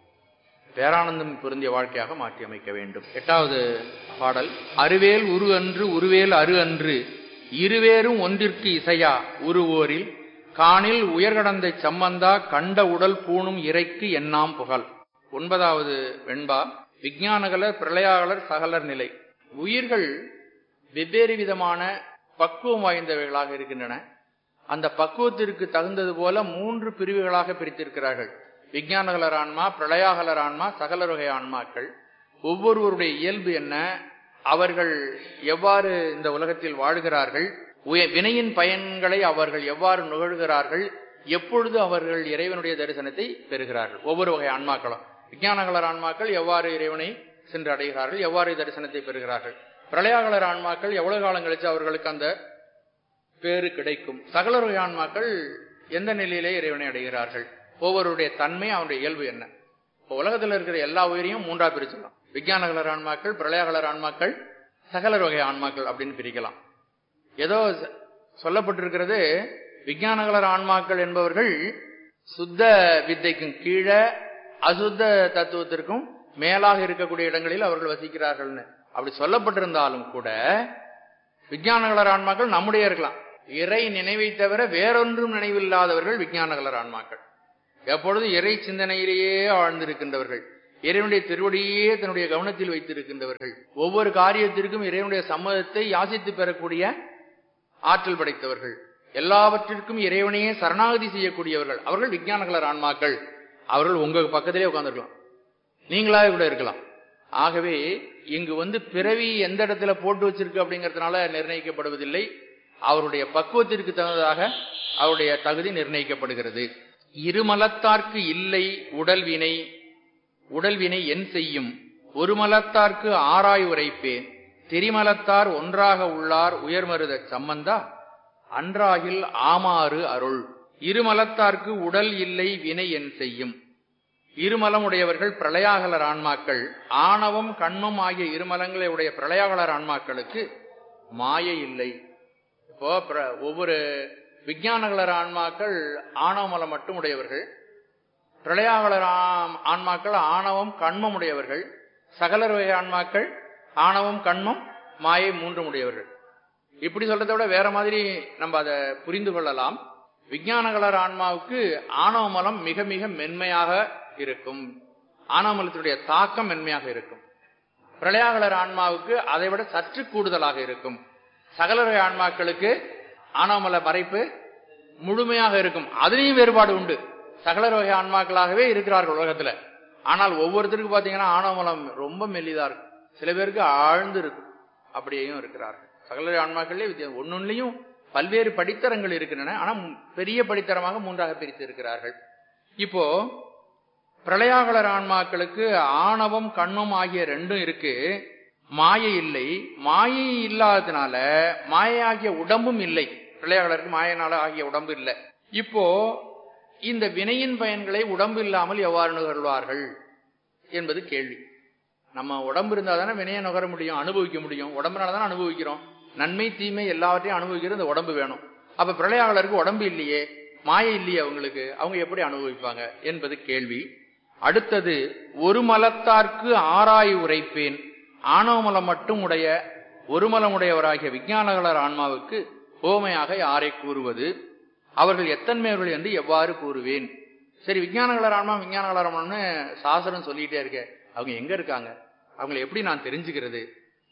S4: பேரானந்தம் பொருந்திய வாழ்க்கையாக மாற்றி அமைக்க வேண்டும் எட்டாவது பாடல் அருவேல் உரு அன்று உருவேல் அரு அன்று இருவேரும் ஒன்றிற்கு இசையா உருவோரில் காணில் உயர்கடந்த சம்மந்தா கண்ட உடல் பூணும் இறைக்கு எண்ணாம் புகழ் ஒன்பதாவது வெண்பா விஞ்ஞானகலர் பிரளயாகலர் சகலர் நிலை உயிர்கள் வெவ்வேறு விதமான பக்குவம் வாய்ந்தவைகளாக இருக்கின்றன அந்த பக்குவத்திற்கு தகுந்தது போல மூன்று பிரிவுகளாக பிரித்திருக்கிறார்கள் விஞ்ஞானகலர் ஆன்மா பிரளயாகலர் ஆன்மா சகலர் வகை ஆன்மாக்கள் ஒவ்வொருவருடைய இயல்பு என்ன அவர்கள் எவ்வாறு இந்த உலகத்தில் வாழ்கிறார்கள் உய- வினையின் பயன்களை அவர்கள் எவ்வாறு நுகழ்கிறார்கள் எப்பொழுது அவர்கள் இறைவனுடைய தரிசனத்தை பெறுகிறார்கள் ஒவ்வொரு வகை ஆன்மாக்களும் விஞ்ஞானகலர் ஆன்மாக்கள் எவ்வாறு இறைவனை சென்று அடைகிறார்கள் எவ்வாறு தரிசனத்தை பெறுகிறார்கள் பிரளயாகலர் ஆன்மாக்கள் எவ்வளவு காலம் கழிச்சு அவர்களுக்கு அந்த பேறு கிடைக்கும் சகலர் வகை ஆன்மாக்கள் எந்த நிலையிலே இறைவனை அடைகிறார்கள் ஒவ்வொருடைய தன்மை அவனுடைய இயல்பு என்ன இப்போ உலகத்தில் இருக்கிற எல்லா உயிரையும் மூன்றா பிரிச்சுக்கலாம் விஞ்ஞானகலர் ஆன்மாக்கள் பிரளயகலர் ஆன்மாக்கள் சகலர் வகை ஆன்மாக்கள் அப்படின்னு பிரிக்கலாம் ஏதோ ச- சொல்லப்பட்டிருக்கிறது விஞ்ஞானகலர் ஆன்மாக்கள் என்பவர்கள் சுத்த வித்தைக்கும் கீழே அசுத்த தத்துவத்திற்கும் மேலாக இருக்கக்கூடிய இடங்களில் அவர்கள் வசிக்கிறார்கள்னு அப்படி சொல்லப்பட்டிருந்தாலும் கூட விஞ்ஞானகலர் ஆன்மாக்கள் நம்முடைய இருக்கலாம் இறை நினைவை தவிர வேறொன்றும் நினைவில்லாதவர்கள் விஞ்ஞானகலர் ஆன்மாக்கள் எப்பொழுதும் இறை சிந்தனையிலேயே ஆழ்ந்திருக்கின்றவர்கள் இறைவனுடைய திருவடியே தன்னுடைய கவனத்தில் வைத்திருக்கின்றவர்கள் ஒவ்வொரு காரியத்திற்கும் இறைவனுடைய சம்மதத்தை யாசித்து பெறக்கூடிய ஆற்றல் படைத்தவர்கள் எல்லாவற்றிற்கும் இறைவனையே சரணாகதி செய்யக்கூடியவர்கள் அவர்கள் விஞ்ஞானகலர் ஆன்மாக்கள் அவர்கள் உங்க பக்கத்திலே உட்கார்ந்துருக்கலாம் நீங்களாவே கூட இருக்கலாம் ஆகவே இங்கு வந்து பிறவி எந்த இடத்துல போட்டு வச்சிருக்கு அப்படிங்கறதுனால நிர்ணயிக்கப்படுவதில்லை அவருடைய பக்குவத்திற்கு தகுந்ததாக அவருடைய தகுதி நிர்ணயிக்கப்படுகிறது இருமலத்தார்க்கு இல்லை உடல் வினை உடல் வினை என் செய்யும் ஒரு மலத்தார்க்கு ஆராய் உரைப்பேன் திரிமலத்தார் ஒன்றாக உள்ளார் உயர்மருத சம்பந்தா அன்றாகில் ஆமாறு அருள் இருமலத்தார்க்கு உடல் இல்லை வினை என் செய்யும் இருமலம் உடையவர்கள் பிரளயாகலர் ஆன்மாக்கள் ஆணவம் கண்மம் ஆகிய இருமலங்களை உடைய பிரளயாகலர் ஆன்மாக்களுக்கு மாயை இல்லை இப்போ பிர- ஒவ்வொரு விஞ்ஞானகலர் ஆன்மாக்கள் ஆணவமலம் மட்டும் உடையவர்கள் பிரளயாகலர் ஆம்- ஆன்மாக்கள் ஆணவம் கண்மம் உடையவர்கள் சகலர் வகை ஆன்மாக்கள் ஆணவம் கண்மம் மாயை மூன்றும் உடையவர்கள் இப்படி சொல்றதை விட வேற மாதிரி நம்ம அதை புரிந்து கொள்ளலாம் விஞ்ஞானகலர் ஆன்மாவுக்கு ஆணவ மலம் மிக மிக மென்மையாக இருக்கும் ஆணவ மலத்தினுடைய தாக்கம் மென்மையாக இருக்கும் பிரளயாகலர் ஆன்மாவுக்கு அதை விட சற்று கூடுதலாக இருக்கும் சகலரை ஆன்மாக்களுக்கு ஆணவமல மறைப்பு முழுமையாக இருக்கும் அதுலயும் வேறுபாடு உண்டு சகலர் வகை ஆன்மாக்களாகவே இருக்கிறார்கள் உலகத்துல ஆனால் ஒவ்வொருத்தருக்கும் பாத்தீங்கன்னா ஆணவமலம் ரொம்ப மெல்லிதா இருக்கும் சில பேருக்கு ஆழ்ந்து இருக்கும் அப்படியேயும் இருக்கிறார்கள் சகலர் ஆன்மாக்களே வித்தியாசம் ஒன்னொன்னுலயும் பல்வேறு படித்தரங்கள் இருக்கின்றன ஆனா மு- பெரிய படித்தரமாக மூன்றாக பிரித்து இருக்கிறார்கள் இப்போ பிரளயாகலர் ஆன்மாக்களுக்கு ஆணவம் கண்மம் ஆகிய ரெண்டும் இருக்கு மாயை இல்லை மாயை இல்லாததுனால மாயையாகிய உடம்பும் இல்லை பிரளயாகலருக்கு மாயனால ஆகிய உடம்பு இல்லை இப்போ இந்த வினையின் பயன்களை உடம்பு இல்லாமல் எவ்வாறு நுகர்வார்கள் என்பது கேள்வி நம்ம உடம்பு இருந்தா தானே வினையை நுகர முடியும் அனுபவிக்க முடியும் உடம்புனால தானே அனுபவிக்கிறோம் நன்மை தீமை எல்லாவற்றையும் அனுபவிக்கிறது இந்த உடம்பு வேணும் அப்ப பிரளயாளருக்கு உடம்பு இல்லையே மாயை இல்லையே அவங்களுக்கு அவங்க எப்படி அனுபவிப்பாங்க என்பது கேள்வி அடுத்தது ஒரு மலத்தார்க்கு ஆராய் உரைப்பேன் ஆணவமலம் மட்டும் உடைய ஒரு மலமுடையவராகிய விஞ்ஞானகலர் ஆன்மாவுக்கு ஓமையாக யாரை கூறுவது அவர்கள் எத்தன்மையவர்கள் என்று எவ்வாறு கூறுவேன் சரி விஞ்ஞானகலர் ஆன்மா விஞ்ஞானகலர் ஆன்மான்னு சாசனம் சொல்லிட்டே இருக்க அவங்க எங்க இருக்காங்க அவங்களை எப்படி நான் தெரிஞ்சுக்கிறது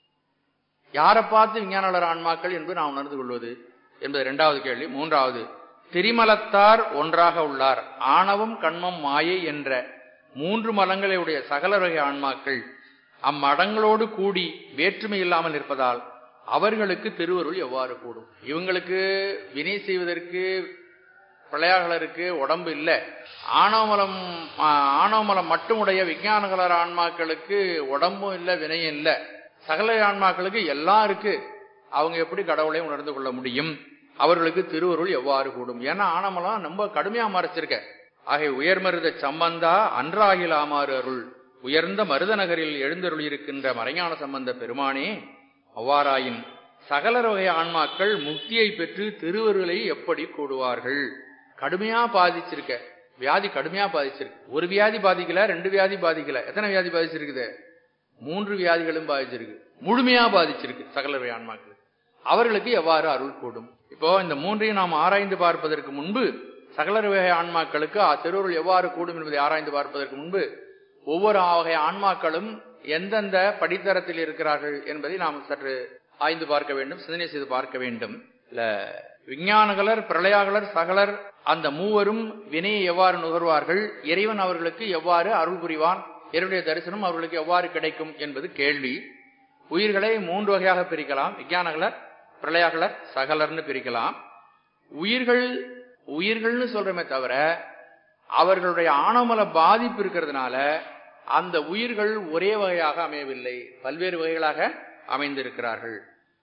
S4: யாரை பார்த்து விஞ்ஞானகலர் ஆன்மாக்கள் என்பது நான் உணர்ந்து கொள்வது என்பது இரண்டாவது கேள்வி மூன்றாவது திரிமலத்தார் ஒன்றாக உள்ளார் ஆணவம் கண்மம் மாயை என்ற மூன்று மலங்களை உடைய சகல வகை ஆன்மாக்கள் அம்மடங்களோடு கூடி வேற்றுமை இல்லாமல் இருப்பதால் அவர்களுக்கு திருவருள் எவ்வாறு கூடும் இவங்களுக்கு வினை செய்வதற்கு பிரளயாகலருக்கு உடம்பு இல்லை ஆணவமலம் ஆ, ஆணவமலம் மட்டும் உடைய விஞ்ஞானகலர் ஆன்மாக்களுக்கு உடம்பும் இல்லை வினையும் இல்லை சகல ஆன்மாக்களுக்கு எல்லாம் இருக்கு அவங்க எப்படி கடவுளை உணர்ந்து கொள்ள முடியும் அவர்களுக்கு திருவருள் எவ்வாறு கூடும் ஏன்னா ஆணவமலம் ரொம்ப கடுமையா மறைச்சிருக்க ஆகிய உயர்மருத சம்பந்தா அன்றாகில் ஆமாறு அருள் உயர்ந்த மருத நகரில் எழுந்தருளியிருக்கின்ற மறைஞான சம்பந்த பெருமானே அவ்வாறாயின் சகலர் வகை ஆன்மாக்கள் முக்தியை பெற்று திருவருளை எப்படி கூடுவார்கள் கடுமையா பாதிச்சிருக்க வியாதி கடுமையா பாதிச்சிருக்கு ஒரு வியாதி பாதிக்கல ரெண்டு வியாதி பாதிக்கல எத்தனை வியாதி பாதிச்சிருக்குது மூன்று வியாதிகளும் பாதிச்சிருக்கு முழுமையா பாதிச்சிருக்கு சகலர் வகை ஆன்மாக்கள் அவர்களுக்கு எவ்வாறு அருள் கூடும் இப்போ இந்த மூன்றையும் நாம் ஆராய்ந்து பார்ப்பதற்கு முன்பு சகலர் வகை ஆன்மாக்களுக்கு அ- திருவருள் எவ்வாறு கூடும் என்பதை ஆராய்ந்து பார்ப்பதற்கு முன்பு ஒவ்வொரு வகை ஆன்மாக்களும் எந்தெந்த படித்தரத்தில் இருக்கிறார்கள் என்பதை நாம் சற்று ஆய்ந்து பார்க்க வேண்டும் சிந்தனை செய்து பார்க்க வேண்டும் இல்ல விஞ்ஞானகலர் பிரளயாகலர் சகலர் அந்த மூவரும் வினையை எவ்வாறு நுகர்வார்கள் இறைவன் அவர்களுக்கு எவ்வாறு அருள் புரிவான் இறைவனுடைய தரிசனம் அவர்களுக்கு எவ்வாறு கிடைக்கும் என்பது கேள்வி உயிர்களை மூன்று வகையாக பிரிக்கலாம் விஞ்ஞானகலர் பிரளயாகலர் சகலர்னு பிரிக்கலாம் உயிர்கள் உயிர்கள்னு சொல்றமே தவிர அவர்களுடைய ஆணவமல பாதிப்பு இருக்கிறதுனால அந்த உயிர்கள் ஒரே வகையாக அமையவில்லை பல்வேறு வகைகளாக அமைந்திருக்கிறார்கள்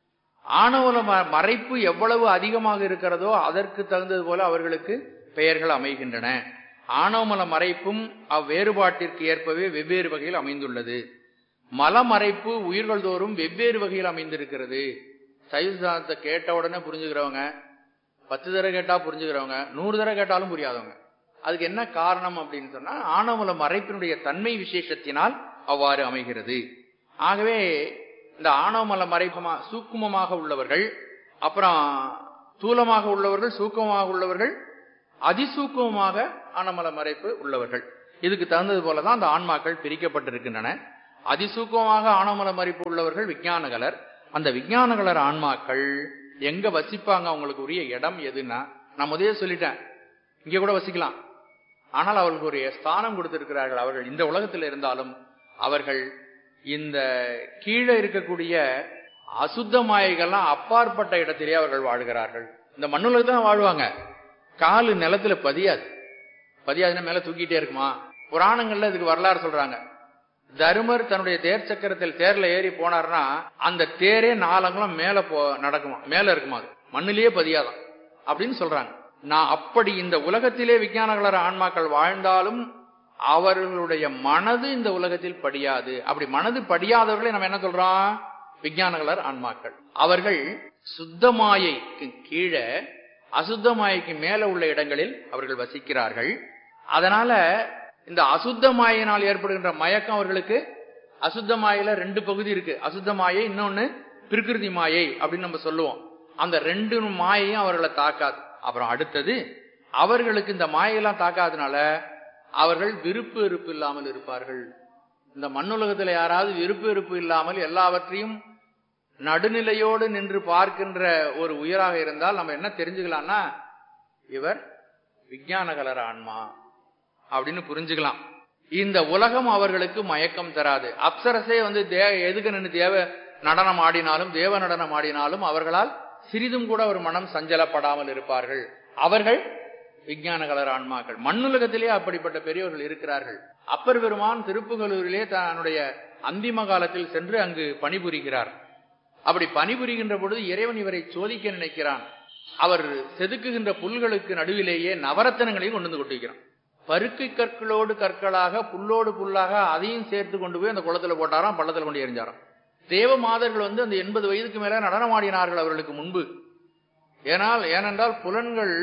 S4: ஆணவல ம- மறைப்பு எவ்வளவு அதிகமாக இருக்கிறதோ அதற்கு தகுந்தது போல அவர்களுக்கு பெயர்கள் அமைகின்றன ஆணவமல மறைப்பும் அவ்வேறுபாட்டிற்கு ஏற்பவே வெவ்வேறு வகையில் அமைந்துள்ளது மலமறைப்பு உயிர்கள் தோறும் வெவ்வேறு வகையில் அமைந்திருக்கிறது சைவ சித்தாந்தத்தை கேட்ட உடனே புரிஞ்சுக்கிறவங்க பத்து தடவை கேட்டா புரிஞ்சுக்கிறவங்க நூறு தடவை கேட்டாலும் புரியாதவங்க அதுக்கு என்ன காரணம் அப்படின்னு சொன்னா ஆணவமல மறைப்பினுடைய தன்மை விசேஷத்தினால் அவ்வாறு அமைகிறது ஆகவே இந்த ஆணவமல மறைப்பமா சூக்குமமாக உள்ளவர்கள் அப்புறம் தூலமாக உள்ளவர்கள் சூக்குமமாக உள்ளவர்கள் அதிசூக்குமமாக ஆனமல மறைப்பு உள்ளவர்கள் இதுக்கு தகுந்தது போலதான் அந்த ஆன்மாக்கள் பிரிக்கப்பட்டிருக்கின்றன அதிசூக்குமமாக ஆனமல மறைப்பு உள்ளவர்கள் விஞ்ஞானகலர் அந்த விஞ்ஞானகலர் ஆன்மாக்கள் எங்க வசிப்பாங்க அவங்களுக்கு உரிய இடம் எதுன்னா நான் முதலே சொல்லிட்டேன் இங்க கூட வசிக்கலாம் ஆனால் அவர்களுக்கு ஒரு ஸ்தானம் கொடுத்திருக்கிறார்கள் அவர்கள் இந்த உலகத்தில் இருந்தாலும் அவர்கள் இந்த கீழே இருக்கக்கூடிய அசுத்த மாயைகள்லாம் அப்பாற்பட்ட இடத்திலே அவர்கள் வாழ்கிறார்கள் இந்த மண்ணுலக தான் வாழ்வாங்க காலு நிலத்துல பதியாது பதியாதுன்னா மேல தூக்கிட்டே இருக்குமா புராணங்கள்ல இதுக்கு வரலாறு சொல்றாங்க தருமர் தன்னுடைய தேர் சக்கரத்தில் தேர்ல ஏறி போனார்னா அந்த தேரே நாலங்களும் மேல போ நடக்குமா மேல இருக்குமா அது மண்ணிலேயே பதியாதான் அப்படின்னு சொல்றாங்க நான் அப்படி இந்த உலகத்திலே விஞ்ஞானகலர் ஆன்மாக்கள் வாழ்ந்தாலும் அவர்களுடைய மனது இந்த உலகத்தில் படியாது அப்படி மனது படியாதவர்களை நம்ம என்ன சொல்றோம் விஞ்ஞானகலர் ஆன்மாக்கள் அவர்கள் சுத்தமாயைக்கு கீழே அசுத்தமாயைக்கு மேல உள்ள இடங்களில் அவர்கள் வசிக்கிறார்கள் அதனால இந்த அசுத்த மாயினால் ஏற்படுகின்ற மயக்கம் அவர்களுக்கு அசுத்த மாயில ரெண்டு பகுதி இருக்கு அசுத்த மாயை இன்னொன்னு பிரகிருதி மாயை அப்படின்னு நம்ம சொல்லுவோம் அந்த ரெண்டு மாயையும் அவர்களை தாக்காது அப்புறம் அடுத்தது அவர்களுக்கு இந்த மாயெல்லாம் தாக்காதனால அவர்கள் விருப்பு வெறுப்பு இல்லாமல் இருப்பார்கள் இந்த மண்ணுலகத்துல யாராவது விருப்பு வெறுப்பு இல்லாமல் எல்லாவற்றையும் நடுநிலையோடு நின்று பார்க்கின்ற ஒரு உயிராக இருந்தால் நம்ம என்ன தெரிஞ்சுக்கலாம்னா இவர் விஞ்ஞானகலர் ஆன்மா அப்படின்னு புரிஞ்சுக்கலாம் இந்த உலகம் அவர்களுக்கு மயக்கம் தராது அப்சரசே வந்து தே எதுக்கு நின்று தேவ நடனம் ஆடினாலும் தேவ நடனம் ஆடினாலும் அவர்களால் சிறிதும் கூட ஒரு மனம் சஞ்சலப்படாமல் இருப்பார்கள் அவர்கள் விஞ்ஞானகலர் ஆன்மாக்கள் மண்ணுலகத்திலே அப்படிப்பட்ட பெரியவர்கள் இருக்கிறார்கள் அப்பர் பெருமான் திருப்புகலூரிலே தன்னுடைய அந்திம காலத்தில் சென்று அங்கு பணிபுரிகிறார் அப்படி பணிபுரிகின்ற பொழுது இறைவன் இவரை சோதிக்க நினைக்கிறான் அவர் செதுக்குகின்ற புல்களுக்கு நடுவிலேயே நவரத்தனங்களையும் கொண்டு வந்து கொட்டிருக்கிறான் பருக்கை கற்களோடு கற்களாக புல்லோடு புல்லாக அதையும் சேர்த்து கொண்டு போய் அந்த குளத்துல போட்டாராம் பள்ளத்துல கொண்டு எரிஞ்சாராம் தேவ மாதர்கள் வந்து அந்த எண்பது வயதுக்கு மேல நடனமாடினார்கள் அவர்களுக்கு முன்பு ஏனால் ஏனென்றால் புலன்கள்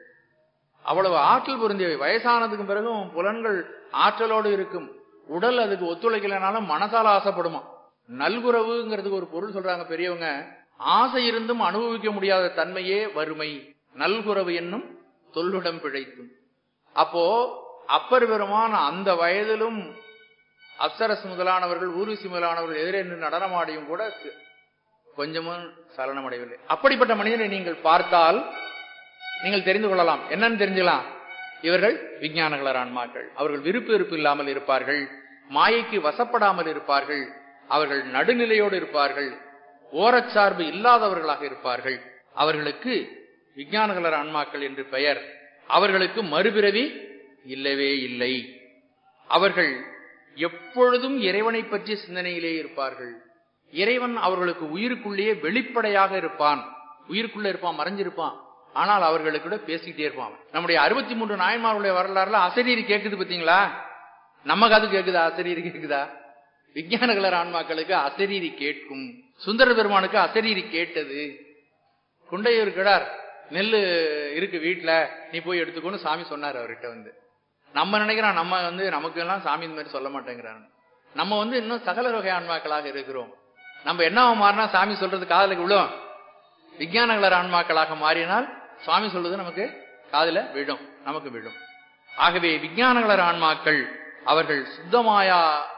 S4: அவ்வளவு ஆற்றல் பொருந்தியவை வயசானதுக்கு பிறகும் புலன்கள் ஆற்றலோடு இருக்கும் உடல் அதுக்கு ஒத்துழைக்கலைனாலும் மனசால ஆசைப்படுமா நல்குறவுங்கிறதுக்கு ஒரு பொருள் சொல்றாங்க பெரியவங்க ஆசை இருந்தும் அனுபவிக்க முடியாத தன்மையே வறுமை நல்குறவு என்னும் தொல்லுடம் பிழைத்தும் அப்போ அப்பர் பெருமான் அந்த வயதிலும் அப்சரஸ் முதலானவர்கள் ஊர்வசி முதலானவர்கள் எதிரே நின்று நடனமாடியும் கூட கொஞ்சமும் சலனம் அடையவில்லை அப்படிப்பட்ட மனிதனை நீங்கள் பார்த்தால் நீங்கள் தெரிந்து கொள்ளலாம் என்னன்னு தெரிஞ்சுக்கலாம் இவர்கள் விஞ்ஞானகலர் ஆன்மாக்கள் அவர்கள் விருப்பு வெறுப்பு இல்லாமல் இருப்பார்கள் மாயைக்கு வசப்படாமல் இருப்பார்கள் அவர்கள் நடுநிலையோடு இருப்பார்கள் ஓரச்சார்பு இல்லாதவர்களாக இருப்பார்கள் அவர்களுக்கு விஞ்ஞானகலர் ஆன்மாக்கள் என்று பெயர் அவர்களுக்கு மறுபிறவி இல்லவே இல்லை அவர்கள் எப்பொழுதும் இறைவனை பற்றிய சிந்தனையிலே இருப்பார்கள் இறைவன் அவர்களுக்கு உயிருக்குள்ளேயே வெளிப்படையாக இருப்பான் உயிருக்குள்ள இருப்பான் மறைஞ்சிருப்பான் ஆனால் அவர்களுக்கு கூட பேசிக்கிட்டே இருப்பான் நம்முடைய அறுபத்தி மூன்று நாயன்மார்களுடைய வரலாறுல அசரீரி கேக்குது பாத்தீங்களா நம்ம காது கேக்குதா அசரீரி கேக்குதா விஞ்ஞானகலர் ஆன்மாக்களுக்கு அசரீரி கேட்கும் சுந்தர பெருமானுக்கு அசரீரி கேட்டது குண்டையூர் கிடார் நெல்லு இருக்கு வீட்டுல நீ போய் எடுத்துக்கோன்னு சாமி சொன்னார் அவர்கிட்ட வந்து நம்ம நினைக்கிறோம் நம்ம வந்து நமக்கு எல்லாம் சாமி இந்த மாதிரி சொல்ல மாட்டேங்கிறாங்க நம்ம வந்து இன்னும் சகல வகை ஆன்மாக்களாக இருக்கிறோம் நம்ம என்ன மாறினா சாமி சொல்றது காதலுக்கு விழும் விஞ்ஞானகலர் ஆன்மாக்களாக மாறினால் சுவாமி சொல்றது நமக்கு காதுல விழும் நமக்கு விழும் ஆகவே விஞ்ஞானகலர் ஆன்மாக்கள் அவர்கள் சுத்தமாயா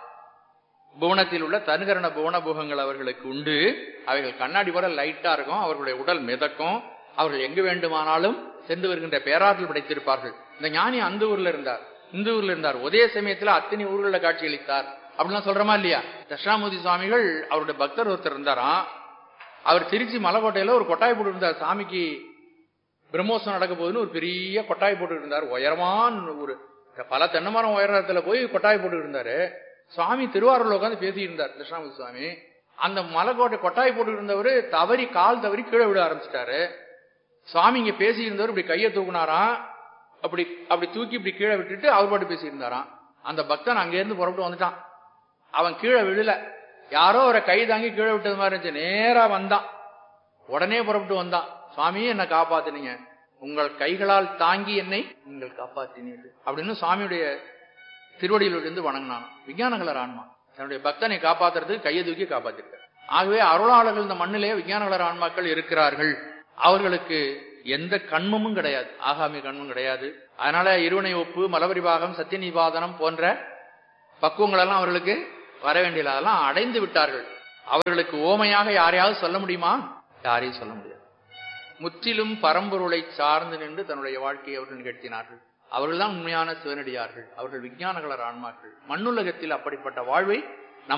S4: புவனத்தில் உள்ள தனுகரண புவன புகங்கள் அவர்களுக்கு உண்டு அவைகள் கண்ணாடி கூட லைட்டா இருக்கும் அவர்களுடைய உடல் மிதக்கும் அவர்கள் எங்கு வேண்டுமானாலும் சென்று வருகின்ற பேராற்றல் படைத்திருப்பார்கள் இந்த ஞானி அந்த ஊர்ல இருந்தார் இந்த ஊர்ல இருந்தார் ஒரே சமயத்துல அத்தனை ஊர்களில் காட்சி அளித்தார் அப்படிலாம் சொல்றோமா இல்லையா தட்சிணாமூர்த்தி சுவாமிகள் அவருடைய பக்தர் ஒருத்தர் இருந்தாராம் அவர் திருச்சி மலைக்கோட்டையில ஒரு கொட்டாய் போட்டு இருந்தார் சாமிக்கு பிரம்மோத்சவம் நடக்க போகுதுன்னு ஒரு பெரிய கொட்டாய் போட்டு இருந்தார் உயரமான ஒரு பல தென்னமரம் உயரத்துல போய் கொட்டாய் போட்டு இருந்தாரு சுவாமி திருவாரூர்ல உட்காந்து பேசிட்டு இருந்தார் தட்சிணாமூர்த்தி சுவாமி அந்த மலைக்கோட்டை கொட்டாய் போட்டு இருந்தவர் தவறி கால் தவறி கீழே விட ஆரம்பிச்சிட்டாரு சுவாமி இங்க பேசி இருந்தவர் இப்படி கையை தூக்குனாராம் அப்படி அப்படி தூக்கி இப்படி கீழே விட்டுட்டு அவர் பாட்டு பேசி இருந்தாராம் அந்த பக்தன் அங்க இருந்து புறப்பட்டு வந்துட்டான் அவன் கீழே விழல யாரோ அவரை கை தாங்கி கீழே விட்டது மாதிரி இருந்துச்சு நேரா வந்தான் உடனே புறப்பட்டு வந்தான் சுவாமி என்னை காப்பாத்தினீங்க உங்கள் கைகளால் தாங்கி என்னை நீங்கள் காப்பாற்றினீர்கள் அப்படின்னு சுவாமியுடைய திருவடியில் இருந்து வணங்கினான் விஞ்ஞானகலர் ஆன்மா தன்னுடைய பக்தனை காப்பாத்துறதுக்கு கையை தூக்கி காப்பாத்திருக்கார் ஆகவே அருளாளர்கள் இந்த மண்ணிலே விஞ்ஞானகலர் ஆன்மாக்கள் இருக்கிறார்கள் அவர்களுக்கு எந்த கண்மமும் கிடையாது ஆகாமிய கண்மம் கிடையாது அதனால இருவனை ஒப்பு மலபரிபாகம் சத்திய நிவாதனம் போன்ற பக்குவங்கள் எல்லாம் அவர்களுக்கு வர வேண்டியது அதெல்லாம் அடைந்து விட்டார்கள் அவர்களுக்கு ஓமையாக யாரையாவது சொல்ல முடியுமா யாரையும் சொல்ல முடியாது முற்றிலும் பரம்பொருளை சார்ந்து நின்று தன்னுடைய வாழ்க்கையை அவர்கள் நிகழ்த்தினார்கள் அவர்கள்தான் உண்மையான சிவனடியார்கள் அவர்கள் விஞ்ஞானகளர் ஆன்மாக்கள் மண்ணுலகத்தில் அப்படிப்பட்ட வாழ்வை